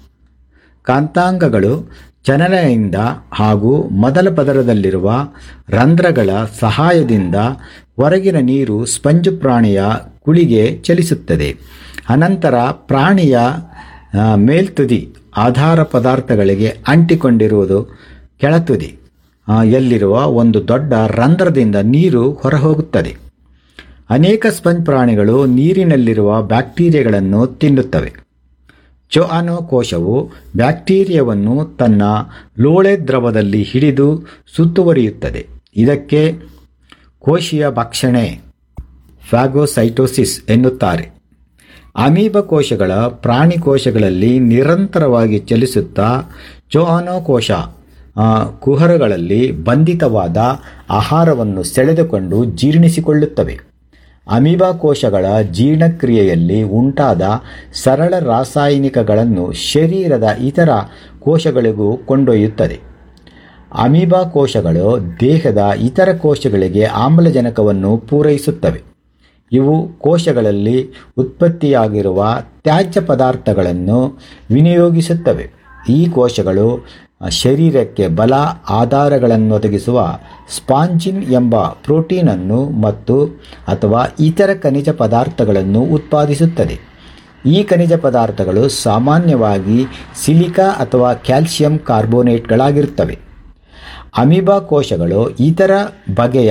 ಕಾಂತಾಂಗಗಳು ಚಲನೆಯಿಂದ ಹಾಗೂ ಮೊದಲ ಪದರದಲ್ಲಿರುವ ರಂಧ್ರಗಳ ಸಹಾಯದಿಂದ ಹೊರಗಿನ ನೀರು ಸ್ಪಂಜು ಪ್ರಾಣಿಯ ಕುಳಿಗೆ ಚಲಿಸುತ್ತದೆ ಅನಂತರ ಪ್ರಾಣಿಯ ಆ, ಮೇಲ್ತುದಿ ಆಧಾರ ಪದಾರ್ಥಗಳಿಗೆ ಅಂಟಿಕೊಂಡಿರುವುದು ಕೆಳತುದಿ ಆ, ಯಲ್ಲಿರುವ ಒಂದು ದೊಡ್ಡ ರಂಧ್ರದಿಂದ ನೀರು ಹೊರಹೋಗುತ್ತದೆ ಅನೇಕ ಸ್ಪಂಜ್ ಪ್ರಾಣಿಗಳು ನೀರಿನಲ್ಲಿರುವ ಬ್ಯಾಕ್ಟೀರಿಯಾಗಳನ್ನು ತಿನ್ನುತ್ತವೆ ಚೊಆನೋ ಕೋಶವು ಬ್ಯಾಕ್ಟೀರಿಯಾವನ್ನು ತನ್ನ ಲೋಳೆ ದ್ರವದಲ್ಲಿ ಹಿಡಿದು ಸುತ್ತುವರಿಯುತ್ತದೆ ಇದಕ್ಕೆ ಕೋಶೀಯ ಭಕ್ಷಣೆ ಫ್ಯಾಗೋಸೈಟೋಸಿಸ್ ಎನ್ನುತ್ತಾರೆ ಅಮೀಬ ಕೋಶಗಳ ಪ್ರಾಣಿ ಕೋಶಗಳಲ್ಲಿ ನಿರಂತರವಾಗಿ ಚಲಿಸುತ್ತಾ ಚೊಆನೋ ಕೋಶ ಆ, ಕುಹರಗಳಲ್ಲಿ ಬಂಧಿತವಾದ ಆಹಾರವನ್ನು ಸೆಳೆದುಕೊಂಡು ಜೀರ್ಣಿಸಿಕೊಳ್ಳುತ್ತವೆ ಅಮೀಬಾ ಕೋಶಗಳ ಜೀರ್ಣಕ್ರಿಯೆಯಲ್ಲಿ ಉಂಟಾದ ಸರಳ ರಾಸಾಯನಿಕಗಳನ್ನು ಶರೀರದ ಇತರ ಕೋಶಗಳಿಗೂ ಕೊಂಡೊಯ್ಯುತ್ತದೆ ಅಮೀಬಾ ಕೋಶಗಳು ದೇಹದ ಇತರ ಕೋಶಗಳಿಗೆ ಆಮ್ಲಜನಕವನ್ನು ಪೂರೈಸುತ್ತವೆ ಇವು ಕೋಶಗಳಲ್ಲಿ ಉತ್ಪತ್ತಿಯಾಗಿರುವ ತ್ಯಾಜ್ಯ ಪದಾರ್ಥಗಳನ್ನು ವಿನಿಯೋಗಿಸುತ್ತವೆ ಈ ಕೋಶಗಳು ಶರೀರಕ್ಕೆ ಬಲ ಆಧಾರಗಳನ್ನೊದಗಿಸುವ ಸ್ಪಾಂಜಿನ್ ಎಂಬ ಪ್ರೋಟೀನನ್ನು ಮತ್ತು ಅಥವಾ ಇತರ ಖನಿಜ ಪದಾರ್ಥಗಳನ್ನು ಉತ್ಪಾದಿಸುತ್ತದೆ ಈ ಖನಿಜ ಪದಾರ್ಥಗಳು ಸಾಮಾನ್ಯವಾಗಿ ಸಿಲಿಕಾ ಅಥವಾ ಕ್ಯಾಲ್ಸಿಯಂ ಕಾರ್ಬೋನೇಟ್ಗಳಾಗಿರುತ್ತವೆ ಅಮೀಬಾ ಕೋಶಗಳು ಇತರ ಬಗೆಯ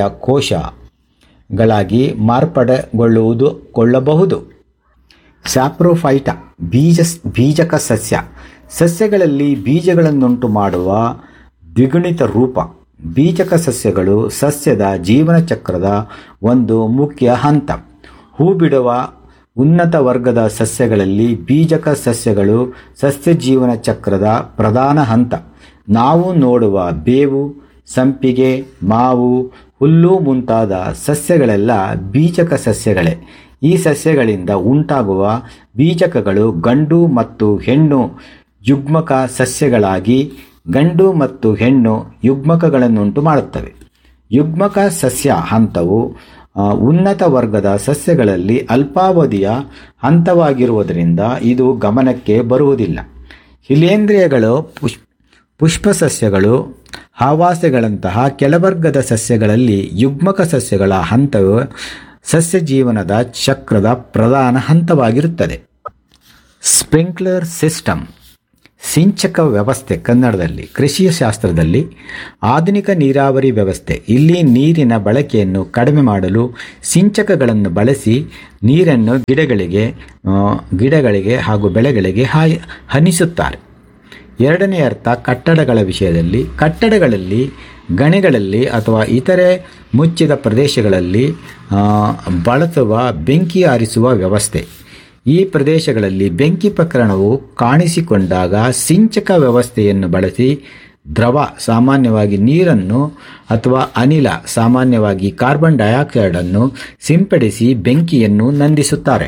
ಕೋಶಗಳಾಗಿ ಮಾರ್ಪಡೆಗೊಳ್ಳುವುದು ಕೊಳ್ಳಬಹುದು ಸ್ಯಾಪ್ರೋಫೈಟ ಬೀಜ ಬೀಜಕ ಸಸ್ಯ ಸಸ್ಯಗಳಲ್ಲಿ ಬೀಜಗಳನ್ನುಂಟು ಮಾಡುವ ದ್ವಿಗುಣಿತ ರೂಪ ಬೀಜಕ ಸಸ್ಯಗಳು ಸಸ್ಯದ ಜೀವನ ಚಕ್ರದ ಒಂದು ಮುಖ್ಯ ಹಂತ ಹೂ ಬಿಡುವ ಉನ್ನತ ವರ್ಗದ ಸಸ್ಯಗಳಲ್ಲಿ ಬೀಜಕ ಸಸ್ಯಗಳು ಸಸ್ಯ ಜೀವನ ಚಕ್ರದ ಪ್ರಧಾನ ಹಂತ ನಾವು ನೋಡುವ ಬೇವು ಸಂಪಿಗೆ ಮಾವು ಹುಲ್ಲು ಮುಂತಾದ ಸಸ್ಯಗಳೆಲ್ಲ ಬೀಜಕ ಸಸ್ಯಗಳೇ ಈ ಸಸ್ಯಗಳಿಂದ ಉಂಟಾಗುವ ಬೀಜಕಗಳು ಗಂಡು ಮತ್ತು ಹೆಣ್ಣು ಯುಗ್ಮಕ ಸಸ್ಯಗಳಾಗಿ ಗಂಡು ಮತ್ತು ಹೆಣ್ಣು ಯುಗ್ಮಕಗಳನ್ನುಂಟು ಮಾಡುತ್ತವೆ ಯುಗ್ಮಕ ಸಸ್ಯ ಹಂತವು ಆ, ಉನ್ನತ ವರ್ಗದ ಸಸ್ಯಗಳಲ್ಲಿ ಅಲ್ಪಾವಧಿಯ ಹಂತವಾಗಿರುವುದರಿಂದ ಇದು ಗಮನಕ್ಕೆ ಬರುವುದಿಲ್ಲ ಶಿಲೇಂದ್ರಿಯಗಳು ಪುಷ್ ಪುಷ್ಪ ಸಸ್ಯಗಳು ಆವಾಸಗಳಂತಹ ಕೆಳವರ್ಗದ ಸಸ್ಯಗಳಲ್ಲಿ ಯುಗ್ಮಕ ಸಸ್ಯಗಳ ಹಂತವು ಸಸ್ಯ ಜೀವನದ ಚಕ್ರದ ಪ್ರಧಾನ ಹಂತವಾಗಿರುತ್ತದೆ ಸ್ಪ್ರಿಂಕ್ಲರ್ ಸಿಸ್ಟಮ್ ಸಿಂಚಕ ವ್ಯವಸ್ಥೆ ಕನ್ನಡದಲ್ಲಿ ಕೃಷಿ ಶಾಸ್ತ್ರದಲ್ಲಿ ಆಧುನಿಕ ನೀರಾವರಿ ವ್ಯವಸ್ಥೆ ಇಲ್ಲಿ ನೀರಿನ ಬಳಕೆಯನ್ನು ಕಡಿಮೆ ಮಾಡಲು ಸಿಂಚಕಗಳನ್ನು ಬಳಸಿ ನೀರನ್ನು ಗಿಡಗಳಿಗೆ ಆ, ಗಿಡಗಳಿಗೆ ಹಾಗೂ ಬೆಳೆಗಳಿಗೆ ಹಾಯ್ ಹನಿಸುತ್ತಾರೆ ಎರಡನೇ ಅರ್ಥ ಕಟ್ಟಡಗಳ ವಿಷಯದಲ್ಲಿ ಕಟ್ಟಡಗಳಲ್ಲಿ ಗಣಿಗಳಲ್ಲಿ ಅಥವಾ ಇತರೆ ಮುಚ್ಚಿದ ಪ್ರದೇಶಗಳಲ್ಲಿ ಆ, ಬಳಸುವ ಬೆಂಕಿ ಆರಿಸುವ ವ್ಯವಸ್ಥೆ ಈ ಪ್ರದೇಶಗಳಲ್ಲಿ ಬೆಂಕಿ ಪ್ರಕರಣವು ಕಾಣಿಸಿಕೊಂಡಾಗ ಸಿಂಚಕ ವ್ಯವಸ್ಥೆಯನ್ನು ಬಳಸಿ ದ್ರವ ಸಾಮಾನ್ಯವಾಗಿ ನೀರನ್ನು ಅಥವಾ ಅನಿಲ ಸಾಮಾನ್ಯವಾಗಿ ಕಾರ್ಬನ್ ಡೈಆಕ್ಸೈಡನ್ನು ಸಿಂಪಡಿಸಿ ಬೆಂಕಿಯನ್ನು ನಂದಿಸುತ್ತಾರೆ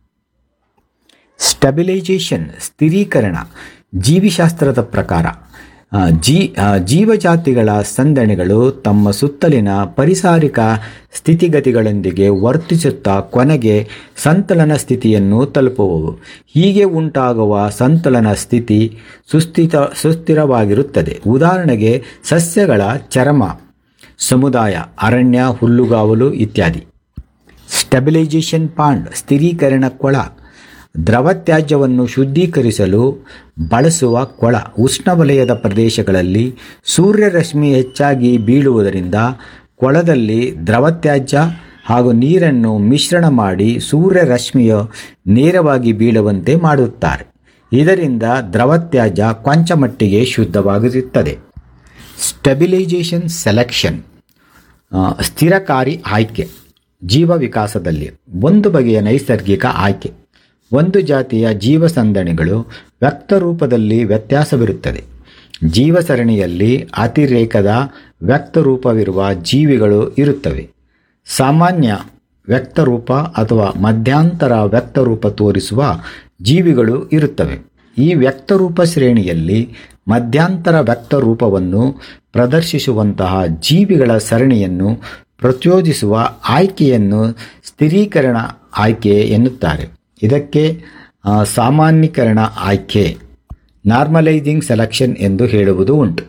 ಸ್ಟೆಬಿಲೈಜೇಷನ್ ಸ್ಥಿರೀಕರಣ ಜೀವಿಶಾಸ್ತ್ರದ ಪ್ರಕಾರ ಆ, ಜೀ ಆ, ಜೀವಜಾತಿಗಳ ಸಂದಣಿಗಳು ತಮ್ಮ ಸುತ್ತಲಿನ ಪರಿಸಾರಿಕ ಸ್ಥಿತಿಗತಿಗಳೊಂದಿಗೆ ವರ್ತಿಸುತ್ತಾ ಕೊನೆಗೆ ಸಂತಲನ ಸ್ಥಿತಿಯನ್ನು ತಲುಪುವವು ಹೀಗೆ ಉಂಟಾಗುವ ಸಂತಲನ ಸ್ಥಿತಿ ಸುಸ್ಥಿತ ಸುಸ್ಥಿರವಾಗಿರುತ್ತದೆ ಉದಾಹರಣೆಗೆ ಸಸ್ಯಗಳ ಚರ್ಮ ಸಮುದಾಯ ಅರಣ್ಯ ಹುಲ್ಲುಗಾವಲು ಇತ್ಯಾದಿ ಸ್ಟೆಬಿಲೈಜೇಷನ್ ಪಾಂಡ್ ಸ್ಥಿರೀಕರಣ ಕೊಳ ದ್ರವ ತ್ಯಾಜ್ಯವನ್ನು ಶುದ್ಧೀಕರಿಸಲು ಬಳಸುವ ಕೊಳ ಉಷ್ಣವಲಯದ ಪ್ರದೇಶಗಳಲ್ಲಿ ಸೂರ್ಯರಶ್ಮಿ ಹೆಚ್ಚಾಗಿ ಬೀಳುವುದರಿಂದ ಕೊಳದಲ್ಲಿ ದ್ರವ ತ್ಯಾಜ್ಯ ಹಾಗೂ ನೀರನ್ನು ಮಿಶ್ರಣ ಮಾಡಿ ಸೂರ್ಯರಶ್ಮಿಯು ನೇರವಾಗಿ ಬೀಳುವಂತೆ ಮಾಡುತ್ತಾರೆ ಇದರಿಂದ ದ್ರವ ತ್ಯಾಜ್ಯ ಕೊಂಚ ಮಟ್ಟಿಗೆ ಶುದ್ಧವಾಗಿರುತ್ತದೆ ಸ್ಟೆಬಿಲೈಜೇಷನ್ ಸೆಲೆಕ್ಷನ್ ಆ, ಸ್ಥಿರಕಾರಿ ಆಯ್ಕೆ ಜೀವ ವಿಕಾಸದಲ್ಲಿ ಒಂದು ಬಗೆಯ ನೈಸರ್ಗಿಕ ಆಯ್ಕೆ ಒಂದು ಜಾತಿಯ ಜೀವ ಸಂದಣಿಗಳು ವ್ಯಕ್ತರೂಪದಲ್ಲಿ ವ್ಯತ್ಯಾಸವಿರುತ್ತದೆ ಜೀವ ಸರಣಿಯಲ್ಲಿ ಅತಿರೇಕದ ವ್ಯಕ್ತರೂಪವಿರುವ ಜೀವಿಗಳು ಇರುತ್ತವೆ ಸಾಮಾನ್ಯ ವ್ಯಕ್ತರೂಪ ಅಥವಾ ಮಧ್ಯಂತರ ವ್ಯಕ್ತರೂಪ ತೋರಿಸುವ ಜೀವಿಗಳು ಇರುತ್ತವೆ ಈ ವ್ಯಕ್ತರೂಪ ಶ್ರೇಣಿಯಲ್ಲಿ ಮಧ್ಯಂತರ ವ್ಯಕ್ತರೂಪವನ್ನು ಪ್ರದರ್ಶಿಸುವಂತಹ ಜೀವಿಗಳ ಸರಣಿಯನ್ನು ಪ್ರಚೋದಿಸುವ ಆಯ್ಕೆಯನ್ನು ಸ್ಥಿರೀಕರಣ ಆಯ್ಕೆ ಎನ್ನುತ್ತಾರೆ ಇದಕ್ಕೆ ಆ, ಸಾಮಾನ್ಯೀಕರಣ ಆಯ್ಕೆ ನಾರ್ಮಲೈಸಿಂಗ್ ಸೆಲೆಕ್ಷನ್ ಎಂದು ಹೇಳುವುದು ಉಂಟು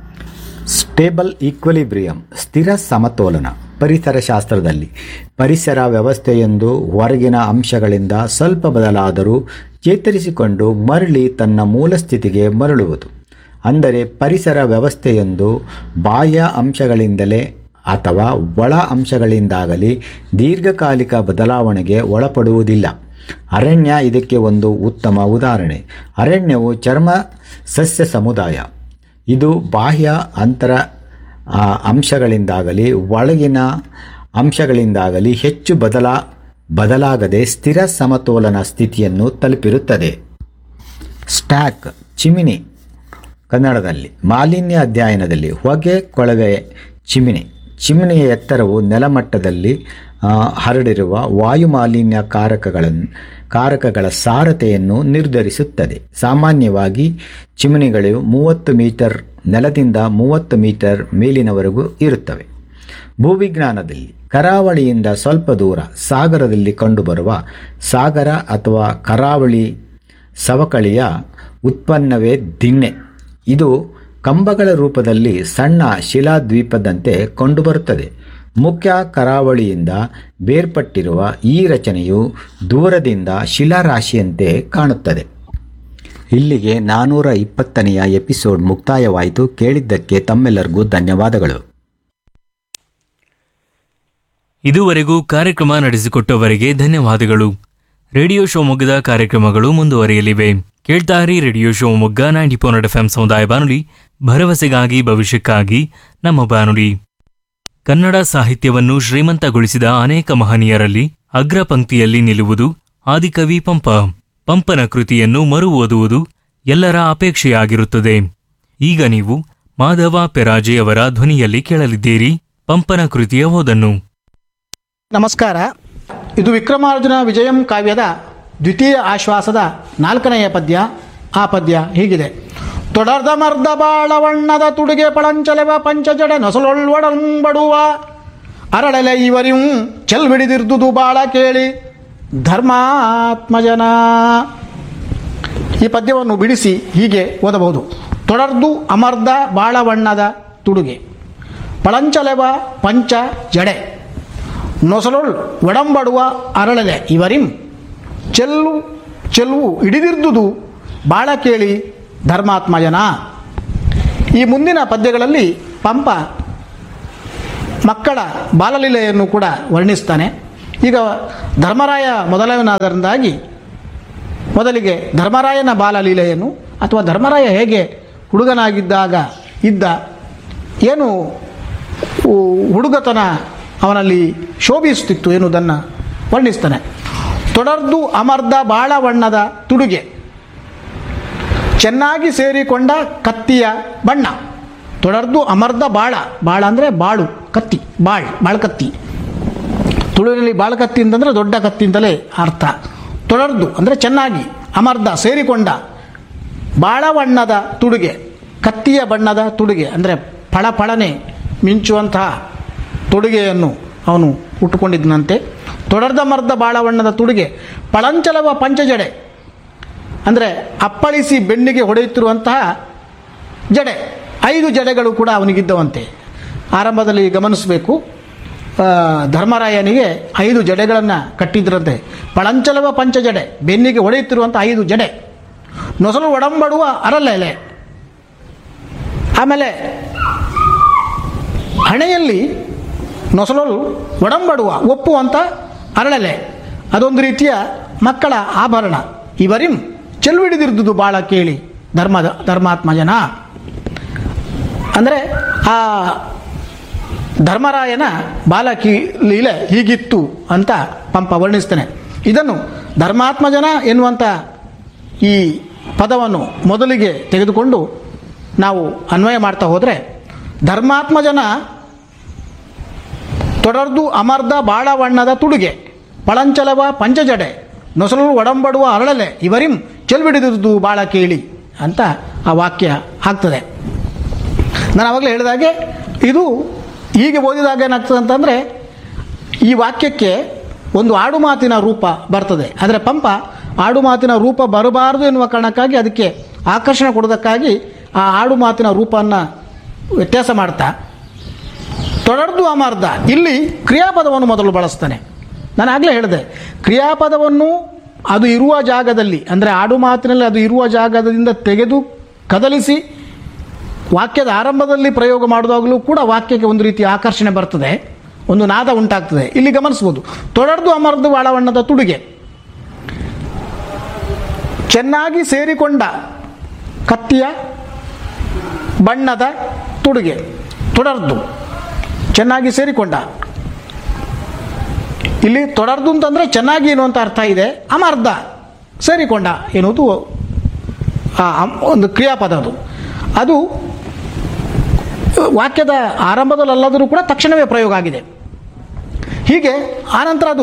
ಸ್ಟೇಬಲ್ ಈಕ್ವಲಿಬ್ರಿಯಂ ಸ್ಥಿರ ಸಮತೋಲನ ಪರಿಸರ ಶಾಸ್ತ್ರದಲ್ಲಿ ಪರಿಸರ ವ್ಯವಸ್ಥೆಯೊಂದು ಹೊರಗಿನ ಅಂಶಗಳಿಂದ ಸ್ವಲ್ಪ ಬದಲಾದರೂ ಚೇತರಿಸಿಕೊಂಡು ಮರಳಿ ತನ್ನ ಮೂಲ ಸ್ಥಿತಿಗೆ ಮರಳುವುದು ಅಂದರೆ ಪರಿಸರ ವ್ಯವಸ್ಥೆಯೊಂದು ಬಾಹ್ಯ ಅಂಶಗಳಿಂದಲೇ ಅಥವಾ ಒಳ ಅಂಶಗಳಿಂದಾಗಲಿ ದೀರ್ಘಕಾಲಿಕ ಬದಲಾವಣೆಗೆ ಒಳಪಡುವುದಿಲ್ಲ ಅರಣ್ಯ ಇದಕ್ಕೆ ಒಂದು ಉತ್ತಮ ಉದಾಹರಣೆ ಅರಣ್ಯವು ಚರ್ಮ ಸಸ್ಯ ಸಮುದಾಯ ಇದು ಬಾಹ್ಯ ಅಂತರ ಆ, ಅಂಶಗಳಿಂದಾಗಲಿ ಒಳಗಿನ ಅಂಶಗಳಿಂದಾಗಲಿ ಹೆಚ್ಚು ಬದಲಾ ಬದಲಾಗದೆ ಸ್ಥಿರ ಸಮತೋಲನ ಸ್ಥಿತಿಯನ್ನು ತಲುಪಿರುತ್ತದೆ ಸ್ಟ್ಯಾಕ್ ಚಿಮಿನಿ ಕನ್ನಡದಲ್ಲಿ ಮಾಲಿನ್ಯ ಅಧ್ಯಯನದಲ್ಲಿ ಹೊಗೆ ಕೊಳವೆ ಚಿಮಿನಿ ಚಿಮಿನಿಯ ಎತ್ತರವು ನೆಲಮಟ್ಟದಲ್ಲಿ ಆ, ಹರಡಿರುವ ವಾಯು ಮಾಲಿನ್ಯ ಕಾರಕಗಳನ್ನು ಕಾರಕಗಳ ಸಾರತೆಯನ್ನು ನಿರ್ಧರಿಸುತ್ತದೆ ಸಾಮಾನ್ಯವಾಗಿ ಚಿಮನಿಗಳು ಮೂವತ್ತು ಮೀಟರ್ ನೆಲದಿಂದ ಮೂವತ್ತು ಮೀಟರ್ ಮೇಲಿನವರೆಗೂ ಇರುತ್ತವೆ ಭೂವಿಜ್ಞಾನದಲ್ಲಿ ಕರಾವಳಿಯಿಂದ ಸ್ವಲ್ಪ ದೂರ ಸಾಗರದಲ್ಲಿ ಕಂಡುಬರುವ ಸಾಗರ ಅಥವಾ ಕರಾವಳಿ ಸವಕಳಿಯ ಉತ್ಪನ್ನವೇ ದಿಣ್ಣೆ ಇದು ಕಂಬಗಳ ರೂಪದಲ್ಲಿ ಸಣ್ಣ ಶಿಲಾದ್ವೀಪದಂತೆ ಕಂಡುಬರುತ್ತದೆ ಮುಖ್ಯ ಕರಾವಳಿಯಿಂದ ಬೇರ್ಪಟ್ಟಿರುವ ಈ ರಚನೆಯು ದೂರದಿಂದ ಶಿಲಾರಾಶಿಯಂತೆ ಕಾಣುತ್ತದೆ ಇಲ್ಲಿಗೆ ನಾನ್ನೂರ ಇಪ್ಪತ್ತನೆಯ ಎಪಿಸೋಡ್ ಮುಕ್ತಾಯವಾಯಿತು ಕೇಳಿದ್ದಕ್ಕೆ ತಮ್ಮೆಲ್ಲರಿಗೂ ಧನ್ಯವಾದಗಳು ಇದುವರೆಗೂ ಕಾರ್ಯಕ್ರಮ ನಡೆಸಿಕೊಟ್ಟವರಿಗೆ ಧನ್ಯವಾದಗಳು ರೇಡಿಯೋ ಶಿವಮೊಗ್ಗದ ಕಾರ್ಯಕ್ರಮಗಳು ಮುಂದುವರಿಯಲಿವೆ ಕೇಳ್ತಾರಿ radio Shivamogga ninety four F M ಸಮುದಾಯ ಬಾನುಲಿ ಭರವಸೆಗಾಗಿ ಭವಿಷ್ಯಕ್ಕಾಗಿ ನಮ್ಮ ಬಾನುಲಿ ಕನ್ನಡ ಸಾಹಿತ್ಯವನ್ನು ಶ್ರೀಮಂತಗೊಳಿಸಿದ ಅನೇಕ ಮಹನೀಯರಲ್ಲಿ ಅಗ್ರ ಪಂಕ್ತಿಯಲ್ಲಿ ನಿಲ್ಲುವುದು ಆದಿಕವಿ ಪಂಪ ಪಂಪನ ಕೃತಿಯನ್ನು ಮರು ಓದುವುದು ಎಲ್ಲರ ಅಪೇಕ್ಷೆಯಾಗಿರುತ್ತದೆ ಈಗ ನೀವು ಮಾಧವ ಪೆರಾಜೆ ಅವರ ಧ್ವನಿಯಲ್ಲಿ ಕೇಳಲಿದ್ದೀರಿ ಪಂಪನ ಕೃತಿಯ ಓದನ್ನು ನಮಸ್ಕಾರ ಇದು ವಿಕ್ರಮಾರ್ಜುನ ವಿಜಯಂ ಕಾವ್ಯದ ದ್ವಿತೀಯ ಆಶ್ವಾಸದ ನಾಲ್ಕನೆಯ ಪದ್ಯ ಆ ಪದ್ಯ ಹೀಗಿದೆ ತೊಡರ್ದ ಮರ್ದ ಬಾಳವಣ್ಣದ ತುಡುಗೆ ಪಳಂಚಲೆವ ಪಂಚಜಡ ನೊಸಲೊಳ್ವಡಂಬಡುವ ಅರಳಲೆ ಇವರಿಂ ಚೆಲ್ಬಿಡಿದಿರ್ದುದು ಬಾಳ ಕೇಳಿ ಧರ್ಮಾತ್ಮಜನ ಈ ಪದ್ಯವನ್ನು ಬಿಡಿಸಿ ಹೀಗೆ ಓದಬಹುದು ತೊಡರ್ದು ಅಮರ್ದ ಬಾಳವಣ್ಣದ ತುಡುಗೆ ಪಳಂಚಲೆವ ಪಂಚ ಜಡೆ ನೊಸಲೊಳ್ ಒಡಂಬಡುವ ಅರಳಲೆ ಇವರಿಂ ಚೆಲ್ಲು ಚೆಲ್ವು ಹಿಡಿದಿರ್ದುದು ಬಾಳ ಕೇಳಿ ಧರ್ಮಾತ್ಮಜನ ಈ ಮುಂದಿನ ಪದ್ಯಗಳಲ್ಲಿ ಪಂಪ ಮಕ್ಕಳ ಬಾಲಲೀಲೆಯನ್ನು ಕೂಡ ವರ್ಣಿಸ್ತಾನೆ ಈಗ ಧರ್ಮರಾಯ ಮೊದಲವನಾದರಿಂದಾಗಿ ಮೊದಲಿಗೆ ಧರ್ಮರಾಯನ ಬಾಲಲೀಲೆಯನ್ನು ಅಥವಾ ಧರ್ಮರಾಯ ಹೇಗೆ ಹುಡುಗನಾಗಿದ್ದಾಗ ಇದ್ದ ಏನು ಹು- ಹುಡುಗತನ ಅವನಲ್ಲಿ ಶೋಭಿಸುತ್ತಿತ್ತು ಎನ್ನುವುದನ್ನು ವರ್ಣಿಸ್ತಾನೆ ತೊಡರ್ದು ಅಮರ್ದ ಬಾಳವಣ್ಣದ ತುಡುಗೆ ಚೆನ್ನಾಗಿ ಸೇರಿಕೊಂಡ ಕತ್ತಿಯ ಬಣ್ಣ ತೊಡರ್ದು ಅಮರ್ದ ಬಾಳ ಬಾಳ ಅಂದರೆ ಬಾಳು ಕತ್ತಿ ಬಾಳ್ ಬಾಳ್ಕತ್ತಿ ತುಳುವಿನಲ್ಲಿ ಬಾಳ್ಕತ್ತಿ ಅಂತಂದರೆ ದೊಡ್ಡ ಕತ್ತಿ ಅಂತಲೇ ಅರ್ಥ ತೊಡರ್ದು ಅಂದರೆ ಚೆನ್ನಾಗಿ ಅಮರ್ದ ಸೇರಿಕೊಂಡ ಬಾಳವಣ್ಣದ ತುಡುಗೆ ಕತ್ತಿಯ ಬಣ್ಣದ ತುಡುಗೆ ಅಂದರೆ ಫಳಫಳನೆ ಮಿಂಚುವಂತಹ ತೊಡುಗೆಯನ್ನು ಅವನು ಉಟ್ಟುಕೊಂಡಿದ್ದನಂತೆ ತೊಡರ್ದ ಮರ್ದ ಬಾಳವಣ್ಣದ ತುಡುಗೆ ಪಳಂಚಲವ ಪಂಚಜಡೆ ಅಂದರೆ ಅಪ್ಪಳಿಸಿ ಬೆನ್ನಿಗೆ ಹೊಡೆಯುತ್ತಿರುವಂತಹ ಜಡೆ ಐದು ಜಡೆಗಳು ಕೂಡ ಅವನಿಗಿದ್ದವಂತೆ ಆರಂಭದಲ್ಲಿ ಗಮನಿಸಬೇಕು ಆ, ಧರ್ಮರಾಯನಿಗೆ ಐದು ಜಡೆಗಳನ್ನು ಕಟ್ಟಿದ್ರಂತೆ ಪಳಂಚಲವ ಪಂಚಜಡೆ ಬೆನ್ನಿಗೆ ಹೊಡೆಯುತ್ತಿರುವಂಥ ಐದು ಜಡೆ ನೊಸಲು ಒಡಂಬಡುವ ಅರಲೆಲೆ ಆಮೇಲೆ ಹಣೆಯಲ್ಲಿ ನೊಸಲಲು ಒಡಂಬಡುವ ಒಪ್ಪುವಂಥ ಅರಳೆಲೆ ಅದೊಂದು ರೀತಿಯ ಮಕ್ಕಳ ಆಭರಣ ಇವರಿಂ ಚೆಲ್ವಿಡಿದಿರ್ದುದು ಭಾಳ ಕೇಳಿ ಧರ್ಮದ ಧರ್ಮಾತ್ಮಜನ ಅಂದರೆ ಆ ಧರ್ಮರಾಯನ ಬಾಲಕಿ ಲೀಲೆ ಹೀಗಿತ್ತು ಅಂತ ಪಂಪ ವರ್ಣಿಸ್ತಾನೆ ಇದನ್ನು ಧರ್ಮಾತ್ಮಜನ ಎನ್ನುವಂಥ ಈ ಪದವನ್ನು ಮೊದಲಿಗೆ ತೆಗೆದುಕೊಂಡು ನಾವು ಅನ್ವಯ ಮಾಡ್ತಾ ಹೋದರೆ ಧರ್ಮಾತ್ಮಜನ ತೊಡರ್ದು ಅಮರ್ದ ಬಾಳವಣ್ಣದ ತುಡುಗೆ ಪಳಂಚಲವ ಪಂಚಜಡೆ ನೊಸಲು ಒಡಂಬಡುವ ಅರಳಲೆ ಇವರಿಂ ಚೆಲ್ಬಿಡಿದುದು ಬಾಳ ಕೇಳಿ ಅಂತ ಆ ವಾಕ್ಯ ಆಗ್ತದೆ ನಾನು ಆವಾಗಲೇ ಹೇಳಿದಾಗೆ ಇದು ಹೀಗೆ ಓದಿದಾಗ ಏನಾಗ್ತದೆ ಅಂತಂದರೆ ಈ ವಾಕ್ಯಕ್ಕೆ ಒಂದು ಆಡುಮಾತಿನ ರೂಪ ಬರ್ತದೆ ಆದರೆ ಪಂಪ ಆಡುಮಾತಿನ ರೂಪ ಬರಬಾರದು ಎನ್ನುವ ಕಾರಣಕ್ಕಾಗಿ ಅದಕ್ಕೆ ಆಕರ್ಷಣೆ ಕೊಡೋದಕ್ಕಾಗಿ ಆ ಆಡುಮಾತಿನ ರೂಪವನ್ನು ವ್ಯತ್ಯಾಸ ಮಾಡ್ತಾ ತೊಡರ್ದು ಅಮಾರ್ಧ ಇಲ್ಲಿ ಕ್ರಿಯಾಪದವನ್ನು ಮೊದಲು ಬಳಸ್ತಾನೆ ನಾನು ಆಗಲೇ ಹೇಳಿದೆ ಕ್ರಿಯಾಪದವನ್ನು ಅದು ಇರುವ ಜಾಗದಲ್ಲಿ ಅಂದರೆ ಆಡು ಮಾತಿನಲ್ಲಿ ಅದು ಇರುವ ಜಾಗದಿಂದ ತೆಗೆದು ಕದಲಿಸಿ ವಾಕ್ಯದ ಆರಂಭದಲ್ಲಿ ಪ್ರಯೋಗ ಮಾಡಿದಾಗಲೂ ಕೂಡ ವಾಕ್ಯಕ್ಕೆ ಒಂದು ರೀತಿಯ ಆಕರ್ಷಣೆ ಬರ್ತದೆ ಒಂದು ನಾದ ಉಂಟಾಗ್ತದೆ ಇಲ್ಲಿ ಗಮನಿಸ್ಬೋದು ತೊಡರ್ದು ಅಮರ್ದು ಬಾಳವಣ್ಣದ ತುಡುಗೆ ಚೆನ್ನಾಗಿ ಸೇರಿಕೊಂಡ ಕತ್ತಿಯ ಬಣ್ಣದ ತುಡುಗೆ ತೊಡರ್ದು ಚೆನ್ನಾಗಿ ಸೇರಿಕೊಂಡ ಇಲ್ಲಿ ತೊಡರ್ದು ಅಂತಂದರೆ ಚೆನ್ನಾಗಿ ಎನ್ನುವಂಥ ಅರ್ಥ ಇದೆ ಅಮರ್ಧ ಸೇರಿಕೊಂಡ ಎನ್ನುವುದು ಆ ಅಮ್- ಒಂದು ಕ್ರಿಯಾಪದ ಅದು ಅದು ವಾಕ್ಯದ ಆರಂಭದಲ್ಲಲ್ಲಾದರೂ ಕೂಡ ತಕ್ಷಣವೇ ಪ್ರಯೋಗ ಆಗಿದೆ ಹೀಗೆ ಆನಂತರ ಅದು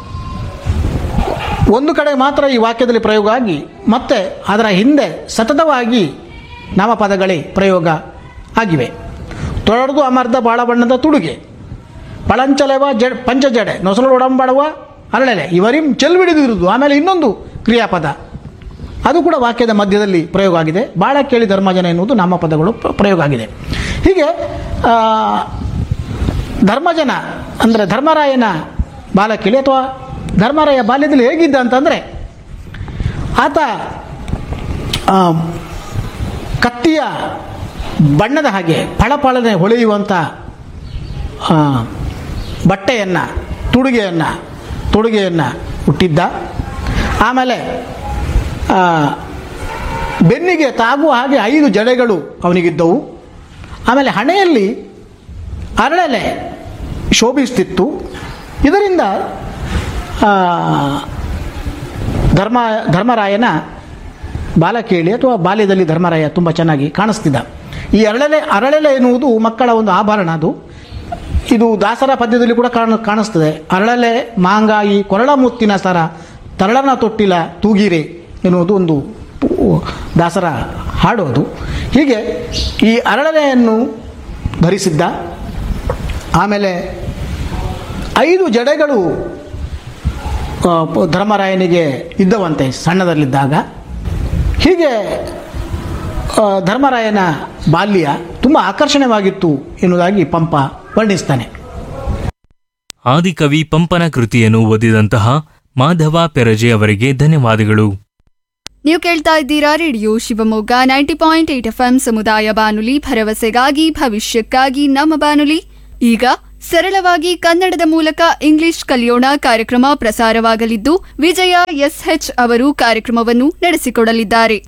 ಒಂದು ಕಡೆ ಮಾತ್ರ ಈ ವಾಕ್ಯದಲ್ಲಿ ಪ್ರಯೋಗ ಆಗಿ ಮತ್ತೆ ಅದರ ಹಿಂದೆ ಸತತವಾಗಿ ನಾಮಪದಗಳೇ ಪ್ರಯೋಗ ಆಗಿವೆ ತೊಡರ್ದು ಅಮರ್ಧ ಬಾಳಬಣ್ಣದ ತುಡುಗೆ ಪಳಂಚಲೆವ ಜಡ್ ಪಂಚಜಡೆ ನೊಸಲು ಒಡಂಬಡುವ ಅರಳೆಲೆ ಇವರಿಂ ಚೆಲ್ಬಿಡಿದಿರುವುದು ಆಮೇಲೆ ಇನ್ನೊಂದು ಕ್ರಿಯಾಪದ ಅದು ಕೂಡ ವಾಕ್ಯದ ಮಧ್ಯದಲ್ಲಿ ಪ್ರಯೋಗ ಆಗಿದೆ ಬಾಳ ಕೇಳಿ ಧರ್ಮಜನ ಎನ್ನುವುದು ನಾಮಪದಗಳು ಪ್ರ- ಪ್ರಯೋಗ ಆಗಿದೆ ಹೀಗೆ ಆ, ಧರ್ಮಜನ ಅಂದರೆ ಧರ್ಮರಾಯನ ಬಾಲಕಿಳಿ ಅಥವಾ ಧರ್ಮರಾಯ ಬಾಲ್ಯದಲ್ಲಿ ಹೇಗಿದ್ದ ಅಂತಂದರೆ ಆತ ಆ, ಕತ್ತಿಯ ಬಣ್ಣದ ಹಾಗೆ ಫಳಫಳನೆ ಹೊಳೆಯುವಂಥ ಆ, ಬಟ್ಟೆಯನ್ನು ತುಡುಗೆಯನ್ನು ತೊಡುಗೆಯನ್ನು ಹುಟ್ಟಿದ್ದ ಆಮೇಲೆ ಆ, ಬೆನ್ನಿಗೆ ತಾಗುವ ಹಾಗೆ ಐದು ಜಡೆಗಳು ಅವನಿಗಿದ್ದವು ಆಮೇಲೆ ಹಣೆಯಲ್ಲಿ ಅರಳೆಲೆ ಶೋಭಿಸ್ತಿತ್ತು ಇದರಿಂದ ಆ, ಧರ್ಮ ಧರ್ಮರಾಯನ ಬಾಲಕೇಳಿ ಅಥವಾ ಬಾಲ್ಯದಲ್ಲಿ ಧರ್ಮರಾಯ ತುಂಬ ಚೆನ್ನಾಗಿ ಕಾಣಿಸ್ತಿದ್ದ ಈ ಅರಳೆಲೆ ಅರಳೆಲೆ ಎನ್ನುವುದು ಮಕ್ಕಳ ಒಂದು ಆಭರಣ ಅದು ಇದು ದಾಸರ ಪದ್ಯದಲ್ಲಿ ಕೂಡ ಕಾಣ ಕಾಣಿಸ್ತದೆ ಅರಳಲೆ ಮಾಂಗಾಯಿ ಕೊರಳ ಮುತ್ತಿನ ಸರ ತರಳನ ತೊಟ್ಟಿಲ ತೂಗಿರೆ ಎನ್ನುವುದು ಒಂದು ಪು- ದಾಸರ ಹಾಡು ಅದು ಹೀಗೆ ಈ ಅರಳಲೆಯನ್ನು ಧರಿಸಿದ್ದ ಆಮೇಲೆ ಐದು ಜಡೆಗಳು ಆ, ಪ- ಧರ್ಮರಾಯನಿಗೆ ಇದ್ದವಂತೆ ಸಣ್ಣದಲ್ಲಿದ್ದಾಗ ಹೀಗೆ ಆ, ಧರ್ಮರಾಯನ ಬಾಲ್ಯ ತುಂಬ ಆಕರ್ಷಣೀಯವಾಗಿತ್ತು ಎನ್ನುವುದಾಗಿ ಪಂಪ ವರ್ಣಿಸ್ತಾನೆ ಆದಿಕವಿ ಪಂಪನ ಕೃತಿಯನ್ನು ಓದಿದಂತಹ ಮಾಧವ ಪೆರಜೆ ಅವರಿಗೆ ಧನ್ಯವಾದಗಳು ನೀವು ಕೇಳ್ತಾ ಇದ್ದೀರಾ radio Shivamogga ninety point eight F ಸಮುದಾಯ ಬಾನುಲಿ ಭರವಸೆಗಾಗಿ ಭವಿಷ್ಯಕ್ಕಾಗಿ ನಮ್ಮ ಬಾನುಲಿ ಈಗ ಸರಳವಾಗಿ ಕನ್ನಡದ ಮೂಲಕ ಇಂಗ್ಲಿಷ್ ಕಲಿಯೋಣ ಕಾರ್ಯಕ್ರಮ ಪ್ರಸಾರವಾಗಲಿದ್ದು ವಿಜಯ ಎಸ್ಎಚ್ ಅವರು ಕಾರ್ಯಕ್ರಮವನ್ನು ನಡೆಸಿಕೊಡಲಿದ್ದಾರೆ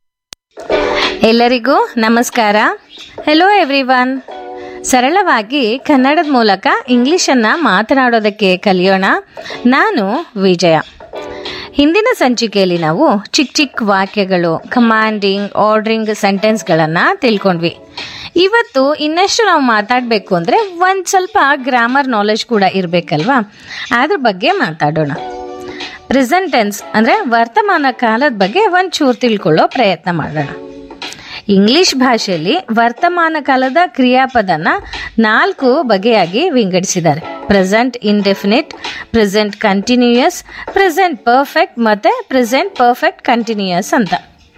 ಎಲ್ಲರಿಗೂ ನಮಸ್ಕಾರ ಹೆಲೋ ಎವ್ರಿವನ್ ಸರಳವಾಗಿ ಕನ್ನಡದ ಮೂಲಕ ಇಂಗ್ಲಿಷನ್ನು ಮಾತನಾಡೋದಕ್ಕೆ ಕಲಿಯೋಣ ನಾನು ವಿಜಯ ಹಿಂದಿನ ಸಂಚಿಕೆಯಲ್ಲಿ ನಾವು ಚಿಕ್ಕ ಚಿಕ್ಕ ವಾಕ್ಯಗಳು ಕಮಾಂಡಿಂಗ್ ಆರ್ಡ್ರಿಂಗ್ ಸೆಂಟೆನ್ಸ್ಗಳನ್ನು ತಿಳ್ಕೊಂಡ್ವಿ ಇವತ್ತು ಇನ್ನಷ್ಟು ನಾವು ಮಾತಾಡಬೇಕು ಅಂದರೆ ಒಂದು ಸ್ವಲ್ಪ ಗ್ರಾಮರ್ ನಾಲೆಜ್ ಕೂಡ ಇರಬೇಕಲ್ವಾ ಅದ್ರ ಬಗ್ಗೆ ಮಾತಾಡೋಣ ಪ್ರೆಸೆಂಟ್ ಟೆನ್ಸ್ ಅಂದರೆ ವರ್ತಮಾನ ಕಾಲದ ಬಗ್ಗೆ ಒಂಚೂರು ತಿಳ್ಕೊಳ್ಳೋ ಪ್ರಯತ್ನ ಮಾಡೋಣ ಇಂಗ್ಲಿಷ್ ಭಾಷೆಯಲ್ಲಿ ವರ್ತಮಾನ ಕಾಲದ ಕ್ರಿಯಾಪದನ ನಾಲ್ಕು ಬಗೆಯಾಗಿ ವಿಂಗಡಿಸಿದ್ದಾರೆ present indefinite present continuous present perfect ಮತ್ತು ಪ್ರೆಸೆಂಟ್ ಪರ್ಫೆಕ್ಟ್ ಕಂಟಿನ್ಯೂಯಸ್ ಅಂತ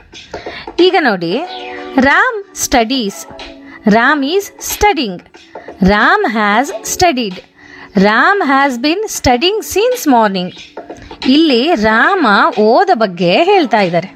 ಈಗ ನೋಡಿ Ram studies Ram is studying Ram has studied Ram has been studying since morning ಇಲ್ಲಿ ರಾಮ ಓದ ಬಗ್ಗೆ ಹೇಳ್ತಾ ಇದ್ದಾರೆ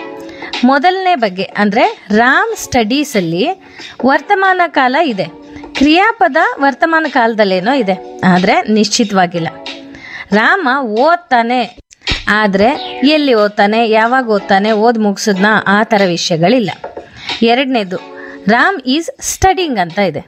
ಮೊದಲನೇ ಬಗ್ಗೆ ಅಂದರೆ ರಾಮ್ ಸ್ಟಡೀಸಲ್ಲಿ ವರ್ತಮಾನ ಕಾಲ ಇದೆ ಕ್ರಿಯಾಪದ ವರ್ತಮಾನ ಕಾಲದಲ್ಲೇನೋ ಇದೆ ಆದರೆ ನಿಶ್ಚಿತವಾಗಿಲ್ಲ ರಾಮ ಓದ್ತಾನೆ ಆದರೆ ಎಲ್ಲಿ ಓದ್ತಾನೆ ಯಾವಾಗ ಓದ್ತಾನೆ ಓದ್ ಮುಗಿಸಿದ್ನ ಆ ಥರ ವಿಷಯಗಳಿಲ್ಲ ಎರಡನೇದು ರಾಮ್ ಈಸ್ ಸ್ಟಡಿಂಗ್ ಅಂತ ಇದೆ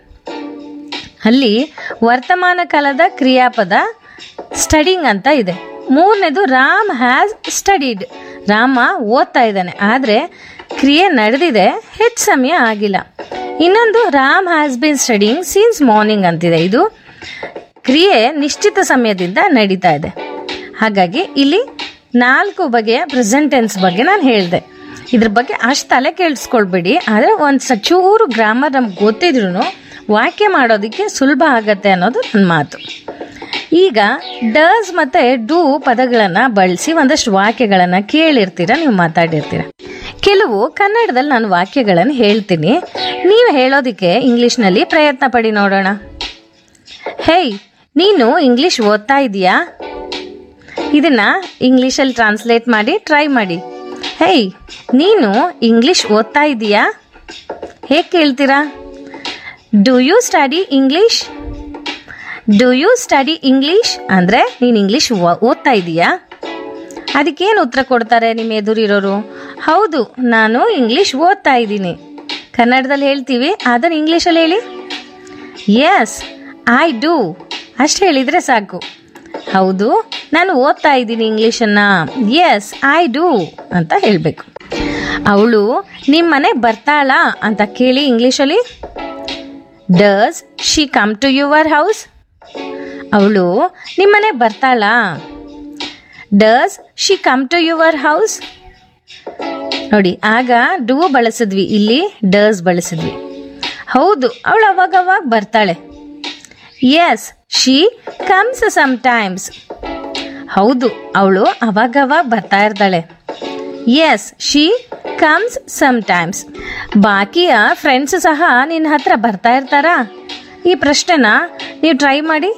ಅಲ್ಲಿ ವರ್ತಮಾನ ಕಾಲದ ಕ್ರಿಯಾಪದ ಸ್ಟಡಿಂಗ್ ಅಂತ ಇದೆ ಮೂರನೇದು ರಾಮ್ ಹ್ಯಾಸ್ ಸ್ಟಡಿಡ್ ರಾಮ ಓದ್ತಾ ಇದ್ದಾನೆ ಆದರೆ ಕ್ರಿಯೆ ನಡೆದಿದೆ ಹೆಚ್ಚು ಸಮಯ ಆಗಿಲ್ಲ ಇನ್ನೊಂದು Ram has been studying since morning ಅಂತಿದೆ ಇದು ಕ್ರಿಯೆ ನಿಶ್ಚಿತ ಸಮಯದಿಂದ ನಡೀತಾ ಇದೆ ಹಾಗಾಗಿ ಇಲ್ಲಿ ನಾಲ್ಕು ಬಗೆಯ ಪ್ರೆಸೆಂಟೆನ್ಸ್ ಬಗ್ಗೆ ನಾನು ಹೇಳಿದೆ ಇದ್ರ ಬಗ್ಗೆ ಅಷ್ಟು ತಲೆ ಕೇಳಿಸ್ಕೊಳ್ಬೇಡಿ ಆದರೆ ಒಂದು ಸಚೂರು ಗ್ರಾಮರ್ ನಮ್ಗೆ ಗೊತ್ತಿದ್ರು ವಾಕ್ಯ ಮಾಡೋದಕ್ಕೆ ಸುಲಭ ಆಗತ್ತೆ ಅನ್ನೋದು ನನ್ನ ಮಾತು ಈಗ ಡಸ್ ಮತ್ತು ಡೂ ಪದಗಳನ್ನು ಬಳಸಿ ಒಂದಷ್ಟು ವಾಕ್ಯಗಳನ್ನು ಕೇಳಿರ್ತೀರ ನೀವು ಮಾತಾಡಿರ್ತೀರ ಕೆಲವು ಕನ್ನಡದಲ್ಲಿ ನಾನು ವಾಕ್ಯಗಳನ್ನು ಹೇಳ್ತೀನಿ ನೀವು ಹೇಳೋದಕ್ಕೆ ಇಂಗ್ಲೀಷ್ನಲ್ಲಿ ಪ್ರಯತ್ನ ಪಡಿ ನೋಡೋಣ ಹೇಯ್ ನೀನು ಇಂಗ್ಲೀಷ್ ಓದ್ತಾ ಇದೀಯಾ ಇದನ್ನ ಇಂಗ್ಲೀಷಲ್ಲಿ ಟ್ರಾನ್ಸ್ಲೇಟ್ ಮಾಡಿ ಟ್ರೈ ಮಾಡಿ ಹೇಯ್ ನೀನು ಇಂಗ್ಲೀಷ್ ಓದ್ತಾ ಇದೀಯಾ ಹೇಗೆ ಕೇಳ್ತೀರಾ do you study English do you study English ಅಂದರೆ ನೀನು ಇಂಗ್ಲೀಷ್ ಓದ್ತಾ ಇದೀಯಾ ಅದಕ್ಕೇನು ಉತ್ತರ ಕೊಡ್ತಾರೆ ನಿಮ್ಮ ಎದುರಿರೋರು ಹೌದು ನಾನು ಇಂಗ್ಲೀಷ್ ಓದ್ತಾ ಇದ್ದೀನಿ ಕನ್ನಡದಲ್ಲಿ ಹೇಳ್ತೀವಿ ಅದನ್ನು ಇಂಗ್ಲೀಷಲ್ಲಿ ಹೇಳಿ ಎಸ್ ಐ ಡೂ ಅಷ್ಟು ಹೇಳಿದರೆ ಸಾಕು ಹೌದು ನಾನು ಓದ್ತಾ ಇದ್ದೀನಿ ಇಂಗ್ಲೀಷನ್ನು ಎಸ್ ಐ ಡೂ ಅಂತ ಹೇಳಬೇಕು ಅವಳು ನಿಮ್ಮ ಮನೆಗೆ ಬರ್ತಾಳಾ ಅಂತ ಕೇಳಿ ಇಂಗ್ಲೀಷಲ್ಲಿ does she come to your house ಅವಳು ನಿಮ್ಮನೆ ಬರ್ತಾಳಾ does she come to your house ನೋಡಿ ಆಗ ಡೂ ಬಳಸಿದ್ವಿ ಇಲ್ಲಿ ಡಸ್ ಬಳಸಿದ್ವಿ ಹೌದು ಅವಳು ಅವಾಗವಾಗ ಬರ್ತಾಳೆ yes she comes sometimes ಹೌದು ಅವಳು ಅವಾಗವಾಗ ಬರ್ತಾ ಇರ್ತಾಳೆ yes she comes sometimes ಬಾಕಿಯ ಫ್ರೆಂಡ್ಸ್ ಸಹ ನಿನ್ನ ಹತ್ರ ಬರ್ತಾ ಇರ್ತಾರಾ ಈ ಪ್ರಶ್ನೆನ ನೀವು ಟ್ರೈ ಮಾಡಿ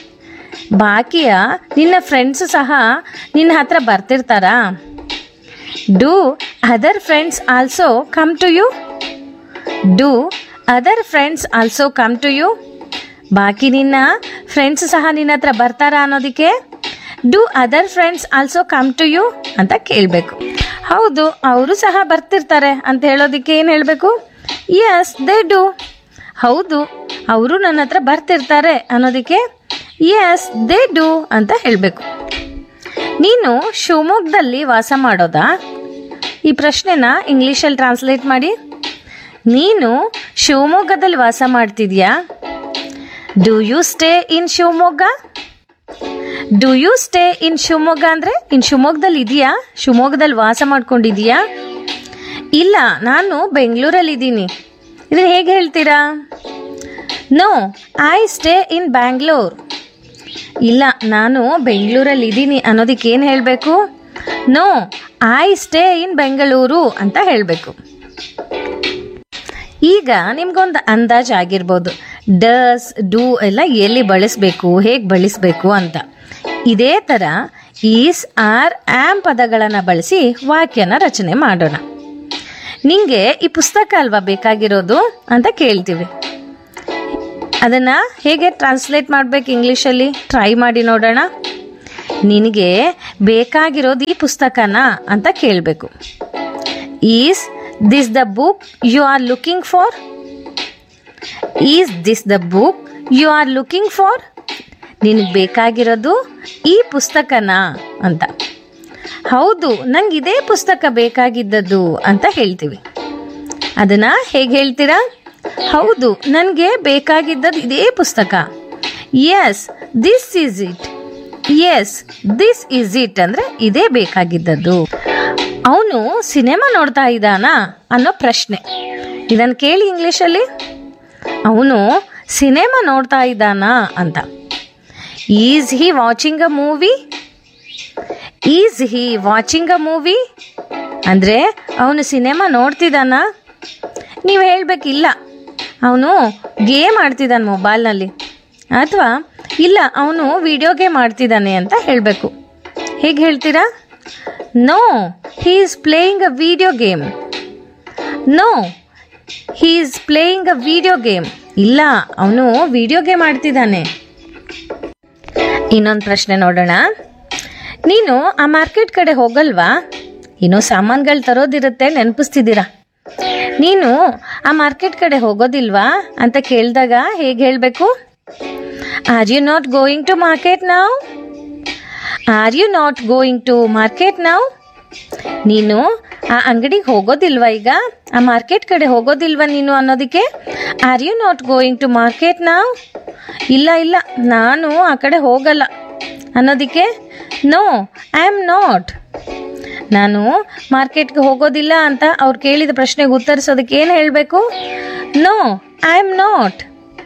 ಬಾಕಿಯ ನಿನ್ನ ಫ್ರೆಂಡ್ಸ್ ಸಹ ನಿನ್ನ ಹತ್ರ ಬರ್ತಿರ್ತಾರಾ do other friends also come to you do other friends also come to you ಬಾಕಿ ನಿನ್ನ ಫ್ರೆಂಡ್ಸ್ ಸಹ ನಿನ್ನ ಹತ್ರ ಬರ್ತಾರಾ ಅನ್ನೋದಕ್ಕೆ do other friends also come to you ಅಂತ ಕೇಳಬೇಕು ಹೌದು ಅವರು ಸಹ ಬರ್ತಿರ್ತಾರೆ ಅಂತ ಹೇಳೋದಕ್ಕೆ ಏನು ಹೇಳಬೇಕು ಎಸ್ ದೇ ಡೂ ಹೌದು ಅವರು ನನ್ನ ಹತ್ರ ಬರ್ತಿರ್ತಾರೆ ಅನ್ನೋದಕ್ಕೆ ಎಸ್ ದೇ ಡೂ ಅಂತ ಹೇಳಬೇಕು ನೀನು ಶಿವಮೊಗ್ಗದಲ್ಲಿ ವಾಸ ಮಾಡೋದಾ ಈ ಪ್ರಶ್ನೆನ ಇಂಗ್ಲೀಷಲ್ಲಿ ಟ್ರಾನ್ಸ್ಲೇಟ್ ಮಾಡಿ ನೀನು ಶಿವಮೊಗ್ಗದಲ್ಲಿ ವಾಸ ಮಾಡ್ತಿದ್ಯಾ do you stay in Shivamogga do you stay in Shivamogga ಅಂದರೆ ಇನ್ ಶಿವಮೊಗ್ಗದಲ್ಲಿ ಇದೆಯಾ ಶಿವಮೊಗ್ಗದಲ್ಲಿ ವಾಸ ಮಾಡ್ಕೊಂಡಿದೀಯಾ ಇಲ್ಲ ನಾನು ಬೆಂಗಳೂರಲ್ಲಿ ಇದ್ದೀನಿ ಇದನ್ನ ಹೇಗೆ ಹೇಳ್ತೀರಾ no I stay in Bangalore ಇಲ್ಲ ನಾನು ಬೆಂಗಳೂರಲ್ಲಿ ಇದ್ದೀನಿ ಅನ್ನೋದಕ್ಕೆ ಏನು ಹೇಳಬೇಕು no I stay in Bengaluru ಅಂತ ಹೇಳಬೇಕು ಈಗ ನಿಮ್ಗೊಂದು ಅಂದಾಜು ಆಗಿರ್ಬೋದು ಡಸ್ ಡೂ ಎಲ್ಲ ಎಲ್ಲಿ ಬಳಸಬೇಕು ಹೇಗೆ ಬಳಸಬೇಕು ಅಂತ ಇದೇ ಥರ ಈಸ್ ಆರ್ ಆಮ್ ಪದಗಳನ್ನು ಬಳಸಿ ವಾಕ್ಯನ ರಚನೆ ಮಾಡೋಣ ನಿಂಗೆ ಈ ಪುಸ್ತಕ ಅಲ್ವಾ ಬೇಕಾಗಿರೋದು ಅಂತ ಕೇಳ್ತೀವಿ ಅದನ್ನು ಹೇಗೆ ಟ್ರಾನ್ಸ್ಲೇಟ್ ಮಾಡ್ಬೇಕು ಇಂಗ್ಲೀಷಲ್ಲಿ ಟ್ರೈ ಮಾಡಿ ನೋಡೋಣ ನಿನಗೆ ಬೇಕಾಗಿರೋದು ಈ ಪುಸ್ತಕನ ಅಂತ ಕೇಳಬೇಕು is this the book you are looking for is this the book you are looking for ನಿನಗೆ ಬೇಕಾಗಿರೋದು ಈ ಪುಸ್ತಕನ ಅಂತ ಹೌದು ನಂಗೆ ಇದೇ ಪುಸ್ತಕ ಬೇಕಾಗಿದ್ದದ್ದು ಅಂತ ಹೇಳ್ತೀವಿ ಅದನ್ನ ಹೇಗೆ ಹೇಳ್ತೀರಾ ಹೌದು ನನಗೆ ಬೇಕಾಗಿದ್ದದ್ದು ಇದೇ ಪುಸ್ತಕ yes this is it yes this is it ಅಂದರೆ ಇದೇ ಬೇಕಾಗಿದ್ದದ್ದು ಅವನು ಸಿನಿಮಾ ನೋಡ್ತಾ ಇದ್ದಾನಾ ಅನ್ನೋ ಪ್ರಶ್ನೆ ಇದನ್ನು ಕೇಳಿ ಇಂಗ್ಲೀಷಲ್ಲಿ ಅವನು ಸಿನಿಮಾ ನೋಡ್ತಾ ಇದ್ದಾನಾ ಅಂತ is he watching a movie is he watching a movie ಅಂದರೆ ಅವನು ಸಿನಿಮಾ ನೋಡ್ತಿದ್ದಾನ ನೀವು ಹೇಳಬೇಕಿಲ್ಲ ಅವನು ಗೇಮ್ ಆಡ್ತಿದ್ದಾನೆ ಮೊಬೈಲ್ನಲ್ಲಿ ಅಥವಾ ಇಲ್ಲ ಅವನು ವಿಡಿಯೋ ಗೇಮ್ ಆಡ್ತಿದ್ದಾನೆ ಅಂತ ಹೇಳಬೇಕು ಹೇಗೆ ಹೇಳ್ತೀರಾ no he is playing a video game no he is playing a video game ಇಲ್ಲ ಅವನು ವಿಡಿಯೋ ಗೇಮ್ ಆಡ್ತಿದ್ದಾನೆ ಇನ್ನೊಂದು ಪ್ರಶ್ನೆ ನೋಡೋಣ ನೀನು ಆ ಮಾರ್ಕೆಟ್ ಕಡೆ ಹೋಗಲ್ವಾ ಏನೋ ಸಾಮಾನುಗಳು ತರೋದಿರುತ್ತೆ ನೆನಪಿಸ್ತಿದ್ದೀರಾ ನೀನು ಆ ಮಾರ್ಕೆಟ್ ಕಡೆ ಹೋಗೋದಿಲ್ವಾ ಅಂತ ಕೇಳಿದಾಗ ಹೇಗೆ ಹೇಳಬೇಕು are you not going to market now are you not going to market now ನೀನು ಆ ಅಂಗಡಿಗೆ ಹೋಗೋದಿಲ್ವಾ ಈಗ ಆ ಮಾರ್ಕೆಟ್ ಕಡೆ ಹೋಗೋದಿಲ್ವಾ ನೀನು ಅನ್ನೋದಕ್ಕೆ are you not going to market now ಇಲ್ಲ ಇಲ್ಲ ನಾನು ಆ ಕಡೆ ಹೋಗಲ್ಲ ಅನ್ನೋದಕ್ಕೆ ನೋ ಐ ಆಮ್ ನಾಟ್ ನಾನು ಮಾರ್ಕೆಟ್ಗೆ ಹೋಗೋದಿಲ್ಲ ಅಂತ ಅವ್ರು ಕೇಳಿದ ಪ್ರಶ್ನೆಗೆ ಉತ್ತರಿಸೋದಕ್ಕೆ ಏನು ಹೇಳಬೇಕು ನೋ ಐ ಆಮ್ ನಾಟ್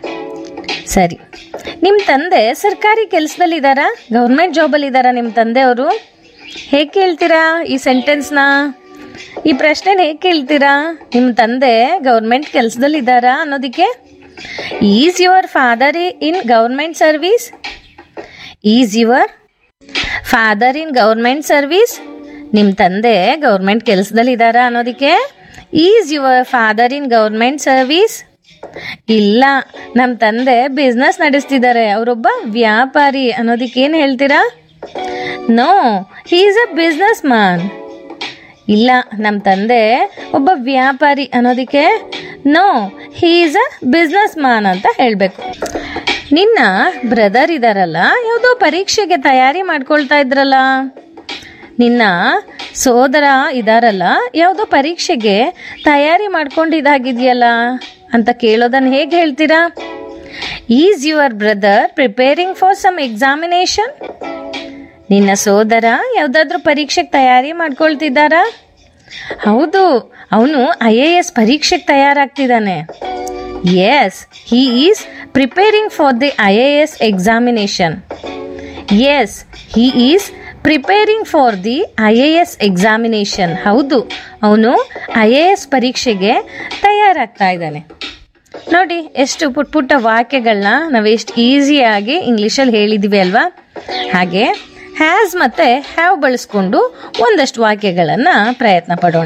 ಸರಿ ನಿಮ್ಮ ತಂದೆ ಸರ್ಕಾರಿ ಕೆಲಸದಲ್ಲಿದ್ದಾರಾ ಗೌರ್ಮೆಂಟ್ ಜಾಬಲ್ಲಿದ್ದಾರಾ ನಿಮ್ಮ ತಂದೆಯವರು ಹೇಗೆ ಕೇಳ್ತೀರಾ ಈ ಸೆಂಟೆನ್ಸ್ನ ಈ ಪ್ರಶ್ನೆನ ಹೇಗೆ ಕೇಳ್ತೀರಾ ನಿಮ್ಮ ತಂದೆ ಗೌರ್ಮೆಂಟ್ ಕೆಲಸದಲ್ಲಿದ್ದಾರಾ ಅನ್ನೋದಕ್ಕೆ is your father in government service is your father in government service ನಿಮ್ಮ ತಂದೆ ಗೌರ್ಮೆಂಟ್ ಕೆಲಸದಲ್ಲಿದ್ದಾರಾ ಅನ್ನೋದಕ್ಕೆ is your father in government service ಇಲ್ಲ ನಮ್ಮ ತಂದೆ ಬಿಸ್ನೆಸ್ ನಡೆಸ್ತಿದ್ದಾರೆ ಅವರೊಬ್ಬ ವ್ಯಾಪಾರಿ ಅನ್ನೋದಕ್ಕೆ ಏನು ಹೇಳ್ತೀರಾ no he is a businessman ಇಲ್ಲ ನಮ್ಮ ತಂದೆ ಒಬ್ಬ ವ್ಯಾಪಾರಿ ಅನ್ನೋದಕ್ಕೆ no he is a businessman ಅಂತ ಹೇಳಬೇಕು ನಿನ್ನ ಬ್ರದರ್ ಇದಾರಲ್ಲ ಯಾವುದೋ ಪರೀಕ್ಷೆಗೆ ತಯಾರಿ ಮಾಡ್ಕೊಳ್ತಾ ಇದ್ರಲ್ಲ ನಿನ್ನ ಸೋದರ ಇದಾರಲ್ಲ ಯಾವುದೋ ಪರೀಕ್ಷೆಗೆ ತಯಾರಿ ಮಾಡ್ಕೊಂಡಿದ್ದಾಗಿದೆಯಲ್ಲ ಅಂತ ಕೇಳೋದನ್ನು ಹೇಗೆ ಹೇಳ್ತೀರಾ is your brother preparing for some examination ನಿನ್ನ ಸೋದರ ಯಾವುದಾದ್ರೂ ಪರೀಕ್ಷೆಗೆ ತಯಾರಿ ಮಾಡ್ಕೊಳ್ತಿದ್ದಾರಾ ಹೌದು ಅವನು ಐ ಎ ಎಸ್ ಪರೀಕ್ಷೆಗೆ ತಯಾರಾಗ್ತಿದ್ದಾನೆ yes he is preparing for the I A S examination yes he is preparing for the I A S examination ಹೌದು ಅವನು ಐ ಎ ಎಸ್ ಪರೀಕ್ಷೆಗೆ ತಯಾರಾಗ್ತಾ ಇದ್ದಾನೆ ನೋಡಿ ಎಷ್ಟು ಪುಟ್ಟ ಪುಟ್ಟ ವಾಕ್ಯಗಳನ್ನ ನಾವು ಎಷ್ಟು ಈಸಿಯಾಗಿ ಇಂಗ್ಲೀಷಲ್ಲಿ ಹೇಳಿದ್ವಿ ಅಲ್ವಾ ಹಾಗೆ ಹ್ಯಾಸ್ ಮತ್ತು ಹ್ಯಾವ್ ಬಳಸ್ಕೊಂಡು ಒಂದಷ್ಟು ವಾಕ್ಯಗಳನ್ನು ಪ್ರಯತ್ನ ಪಡೋಣ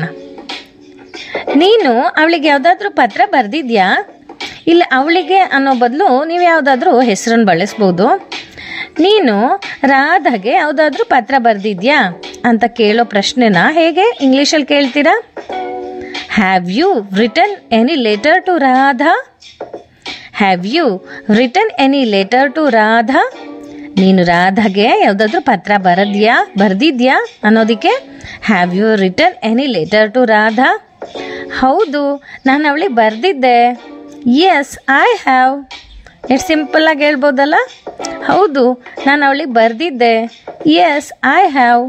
ನೀನು ಅವಳಿಗೆ ಯಾವುದಾದ್ರೂ ಪತ್ರ ಬರೆದಿದ್ಯಾ ಇಲ್ಲ ಅವಳಿಗೆ ಅನ್ನೋ ಬದಲು ನೀವು ಯಾವುದಾದ್ರೂ ಹೆಸರನ್ನು ಬಳಸ್ಬೋದು ನೀನು ರಾಧಾಗೆ ಯಾವುದಾದ್ರೂ ಪತ್ರ ಬರೆದಿದ್ಯಾ ಅಂತ ಕೇಳೋ ಪ್ರಶ್ನೆನ ಹೇಗೆ ಇಂಗ್ಲೀಷಲ್ಲಿ ಕೇಳ್ತೀರಾ have you return any letter to Radha have you return any letter to Radha ನೀನು ರಾಧಾಗೆ ಯಾವುದಾದ್ರೂ ಪತ್ರ ಬರದ್ಯಾ ಬರ್ದಿದ್ಯಾ ಅನ್ನೋದಕ್ಕೆ have you return any letter to Radha ಹೌದು ನಾನು ಅವಳಿಗೆ ಬರೆದಿದ್ದೆ ಎಸ್ ಐ ಹ್ಯಾವ್ ಎಷ್ಟು ಸಿಂಪಲ್ಲಾಗಿ ಹೇಳ್ಬೋದಲ್ಲ ಹೌದು ನಾನು ಅವಳಿಗೆ ಬರೆದಿದ್ದೆ ಎಸ್ ಐ ಹ್ಯಾವ್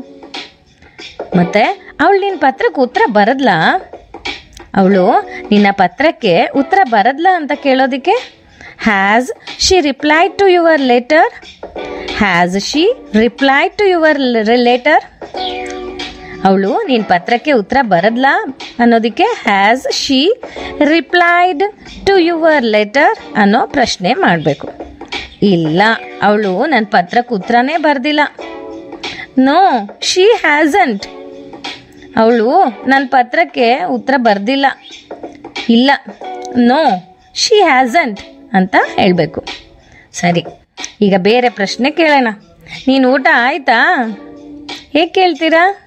ಮತ್ತೆ ಅವಳು ನಿನ್ನ ಪತ್ರಕ್ಕೆ ಉತ್ತರ ಬರದ್ಲಾ ಅವಳು ನಿನ್ನ ಪತ್ರಕ್ಕೆ ಉತ್ತರ ಬರದ್ಲಾ ಅಂತ ಕೇಳೋದಕ್ಕೆ has she replied to your letter has she replied to your letter ಅವಳು ನಿನ್ನ ಪತ್ರಕ್ಕೆ ಉತ್ತರ ಬರದ್ಲಾ ಅನ್ನೋದಕ್ಕೆ has she replied to your letter ಅನ್ನೋ ಪ್ರಶ್ನೆ ಮಾಡಬೇಕು ಇಲ್ಲ ಅವಳು ನನ್ನ ಪತ್ರಕ್ಕೆ ಉತ್ತರನೇ ಬರೆದಿಲ್ಲ ನೋ ಶಿ ಹ್ಯಾಸಂಟ್ ಅವಳು ನನ್ನ ಪತ್ರಕ್ಕೆ ಉತ್ತರ ಬರ್ದಿಲ್ಲ ಇಲ್ಲ ನೋ ಶಿ ಹ್ಯಾಸಂಟ್ ಅಂತ ಹೇಳಬೇಕು ಸರಿ ಈಗ ಬೇರೆ ಪ್ರಶ್ನೆ ಕೇಳೋಣ ನೀನು ಊಟ ಆಯ್ತಾ ಹೇಗೆ ಕೇಳ್ತೀರಾ